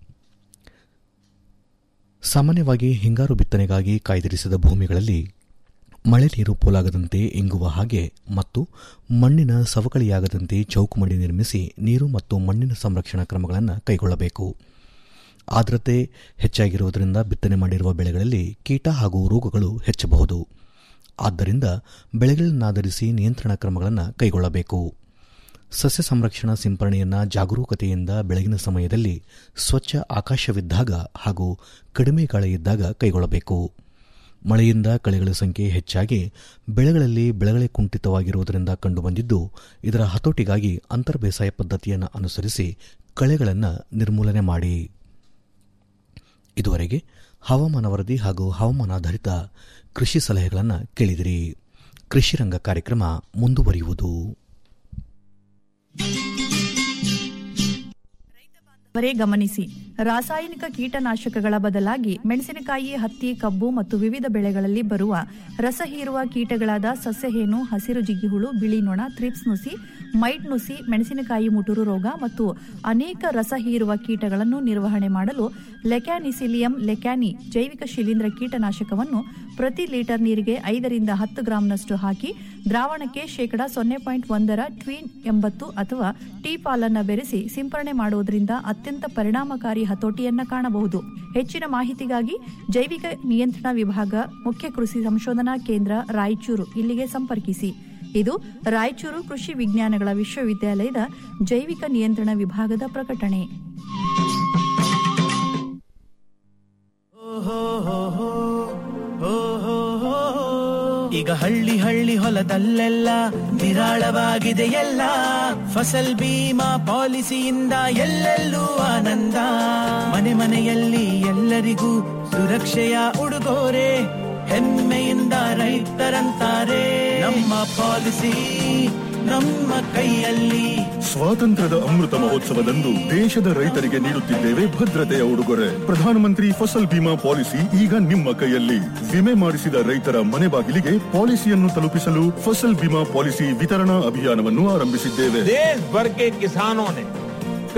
ಸಾಮಾನ್ಯವಾಗಿ ಹಿಂಗಾರು ಬಿತ್ತನೆಗಾಗಿ ಕಾಯ್ದಿರಿಸಿದ ಭೂಮಿಗಳಲ್ಲಿ ಮಳೆ ನೀರು ಪೋಲಾಗದಂತೆ ಇಂಗುವ ಹಾಗೆ ಮತ್ತು ಮಣ್ಣಿನ ಸವಕಳಿಯಾಗದಂತೆ ಚೌಕುಮಡಿ ನಿರ್ಮಿಸಿ ನೀರು ಮತ್ತು ಮಣ್ಣಿನ ಸಂರಕ್ಷಣಾ ಕ್ರಮಗಳನ್ನು ಕೈಗೊಳ್ಳಬೇಕು ಆರ್ದ್ರತೆ ಹೆಚ್ಚಾಗಿರುವುದರಿಂದ ಬಿತ್ತನೆ ಮಾಡಿರುವ ಬೆಳೆಗಳಲ್ಲಿ ಕೀಟ ಹಾಗೂ ರೋಗಗಳು ಹೆಚ್ಚಬಹುದು ಆದ್ದರಿಂದ ಬೆಳೆಗಳನ್ನಾಧರಿಸಿ ನಿಯಂತ್ರಣ ಕ್ರಮಗಳನ್ನು ಕೈಗೊಳ್ಳಬೇಕು ಸಸ್ಯ ಸಂರಕ್ಷಣಾ ಸಿಂಪರಣೆಯನ್ನು ಜಾಗರೂಕತೆಯಿಂದ ಬೆಳಗಿನ ಸಮಯದಲ್ಲಿ ಸ್ವಚ್ಛ ಆಕಾಶವಿದ್ದಾಗ ಹಾಗೂ ಕಡಿಮೆ ಗಾಳಿ ಇದ್ದಾಗ ಕೈಗೊಳ್ಳಬೇಕು ಮಳೆಯಿಂದ ಕಳೆಗಳ ಸಂಖ್ಯೆ ಹೆಚ್ಚಾಗಿ ಬೆಳೆಗಳಲ್ಲಿ ಬೆಳೆಗಳೇ ಕುಂಠಿತವಾಗಿರುವುದರಿಂದ ಕಂಡುಬಂದಿದ್ದು ಇದರ ಹತೋಟಿಗಾಗಿ ಅಂತರ್ ಬೇಸಾಯ ಪದ್ಧತಿಯನ್ನು ಅನುಸರಿಸಿ ಕಳೆಗಳನ್ನು ನಿರ್ಮೂಲನೆ ಮಾಡಿ ಇದುವರೆಗೆ ಹವಾಮಾನ ವರದಿ ಹಾಗೂ ಹವಾಮಾನಾಧಾರಿತ ಕೃಷಿ ಸಲಹೆಗಳನ್ನು ಕೇಳಿದಿರಿ ಕೃಷಿ ರಂಗ ಕಾರ್ಯಕ್ರಮ ಮುಂದುವರಿಯುವುದು ವರೇ ಗಮನಿಸಿ ರಾಸಾಯನಿಕ ಕೀಟನಾಶಕಗಳ ಬದಲಾಗಿ ಮೆಣಸಿನಕಾಯಿ ಹತ್ತಿ ಕಬ್ಬು ಮತ್ತು ವಿವಿಧ ಬೆಳೆಗಳಲ್ಲಿ ಬರುವ ರಸ ಹೀರುವ ಕೀಟಗಳಾದ ಸಸ್ಯಹೇನು ಹಸಿರು ಜಿಗಿಹುಳು ಬಿಳಿ ನೊಣ ಥ್ರಿಪ್ಸ್ ನುಸಿ ಮೈಟ್ ನುಸಿ ಮೆಣಸಿನಕಾಯಿ ಮುಟುರು ರೋಗ ಮತ್ತು ಅನೇಕ ರಸ ಹೀರುವ ಕೀಟಗಳನ್ನು ನಿರ್ವಹಣೆ ಮಾಡಲು ಲೆಕ್ಯಾನಿಸಿಲಿಯಂ ಲೆಕ್ಯಾನಿ ಜೈವಿಕ ಶಿಲೀಂಧ್ರ ಕೀಟನಾಶಕವನ್ನು ಪ್ರತಿ ಲೀಟರ್ ನೀರಿಗೆ ಐದರಿಂದ ಹತ್ತು ಗ್ರಾಂನಷ್ಟು ಹಾಕಿ ದ್ರಾವಣಕ್ಕೆ ಶೇಕಡ ಸೊನ್ನೆ ಪಾಯಿಂಟ್ ಒಂದರ ಟ್ವೀನ್ ಎಂಬತ್ತು ಅಥವಾ ಟೀ ಪಾಲನ್ನ ಬೆರೆಸಿ ಸಿಂಪರಣೆ ಮಾಡುವುದರಿಂದ ಅತ್ಯಂತ ಪರಿಣಾಮಕಾರಿ ಹತೋಟಿಯನ್ನ ಕಾಣಬಹುದು ಹೆಚ್ಚಿನ ಮಾಹಿತಿಗಾಗಿ ಜೈವಿಕ ನಿಯಂತ್ರಣ ವಿಭಾಗ ಮುಖ್ಯ ಕೃಷಿ ಸಂಶೋಧನಾ ಕೇಂದ್ರ ರಾಯಚೂರು ಇಲ್ಲಿಗೆ ಸಂಪರ್ಕಿಸಿ ಇದು ರಾಯಚೂರು ಕೃಷಿ ವಿಜ್ಞಾನಗಳ ವಿಶ್ವವಿದ್ಯಾಲಯದ ಜೈವಿಕ ನಿಯಂತ್ರಣ ವಿಭಾಗದ ಪ್ರಕಟಣೆ ಈಗ ಹಳ್ಳಿ ಹಳ್ಳಿ ಹೊಲದಲ್ಲೆಲ್ಲ ನಿರಾಳವಾಗಿದೆ ಎಲ್ಲ ಫಸಲ್ ಬೀಮಾ ಪಾಲಿಸಿಯಿಂದ ಎಲ್ಲೆಲ್ಲೂ ಆನಂದ ಮನೆ ಮನೆಯಲ್ಲಿ ಎಲ್ಲರಿಗೂ ಸುರಕ್ಷೆಯ ಉಡುಗೊರೆ ಹೆಮ್ಮೆಯಿಂದ ರೈತರಂತಾರೆ ನಮ್ಮ ಪಾಲಿಸಿ ನಮ್ಮ ಕೈಯಲ್ಲಿ ಸ್ವಾತಂತ್ರ್ಯದ ಅಮೃತ ಮಹೋತ್ಸವದಂದು ದೇಶದ ರೈತರಿಗೆ ನೀಡುತ್ತಿದ್ದೇವೆ ಭದ್ರತೆಯ ಉಡುಗೊರೆ ಪ್ರಧಾನಮಂತ್ರಿ ಫಸಲ್ ಬಿಮಾ ಪಾಲಿಸಿ ಈಗ ನಿಮ್ಮ ಕೈಯಲ್ಲಿ ವಿಮೆ ಮಾಡಿಸಿದ ರೈತರ ಮನೆ ಬಾಗಿಲಿಗೆ ಪಾಲಿಸಿಯನ್ನು ತಲುಪಿಸಲು ಫಸಲ್ ಬಿಮಾ ಪಾಲಿಸಿ ವಿತರಣಾ ಅಭಿಯಾನವನ್ನು ಆರಂಭಿಸಿದ್ದೇವೆ देश भर के किसानों ने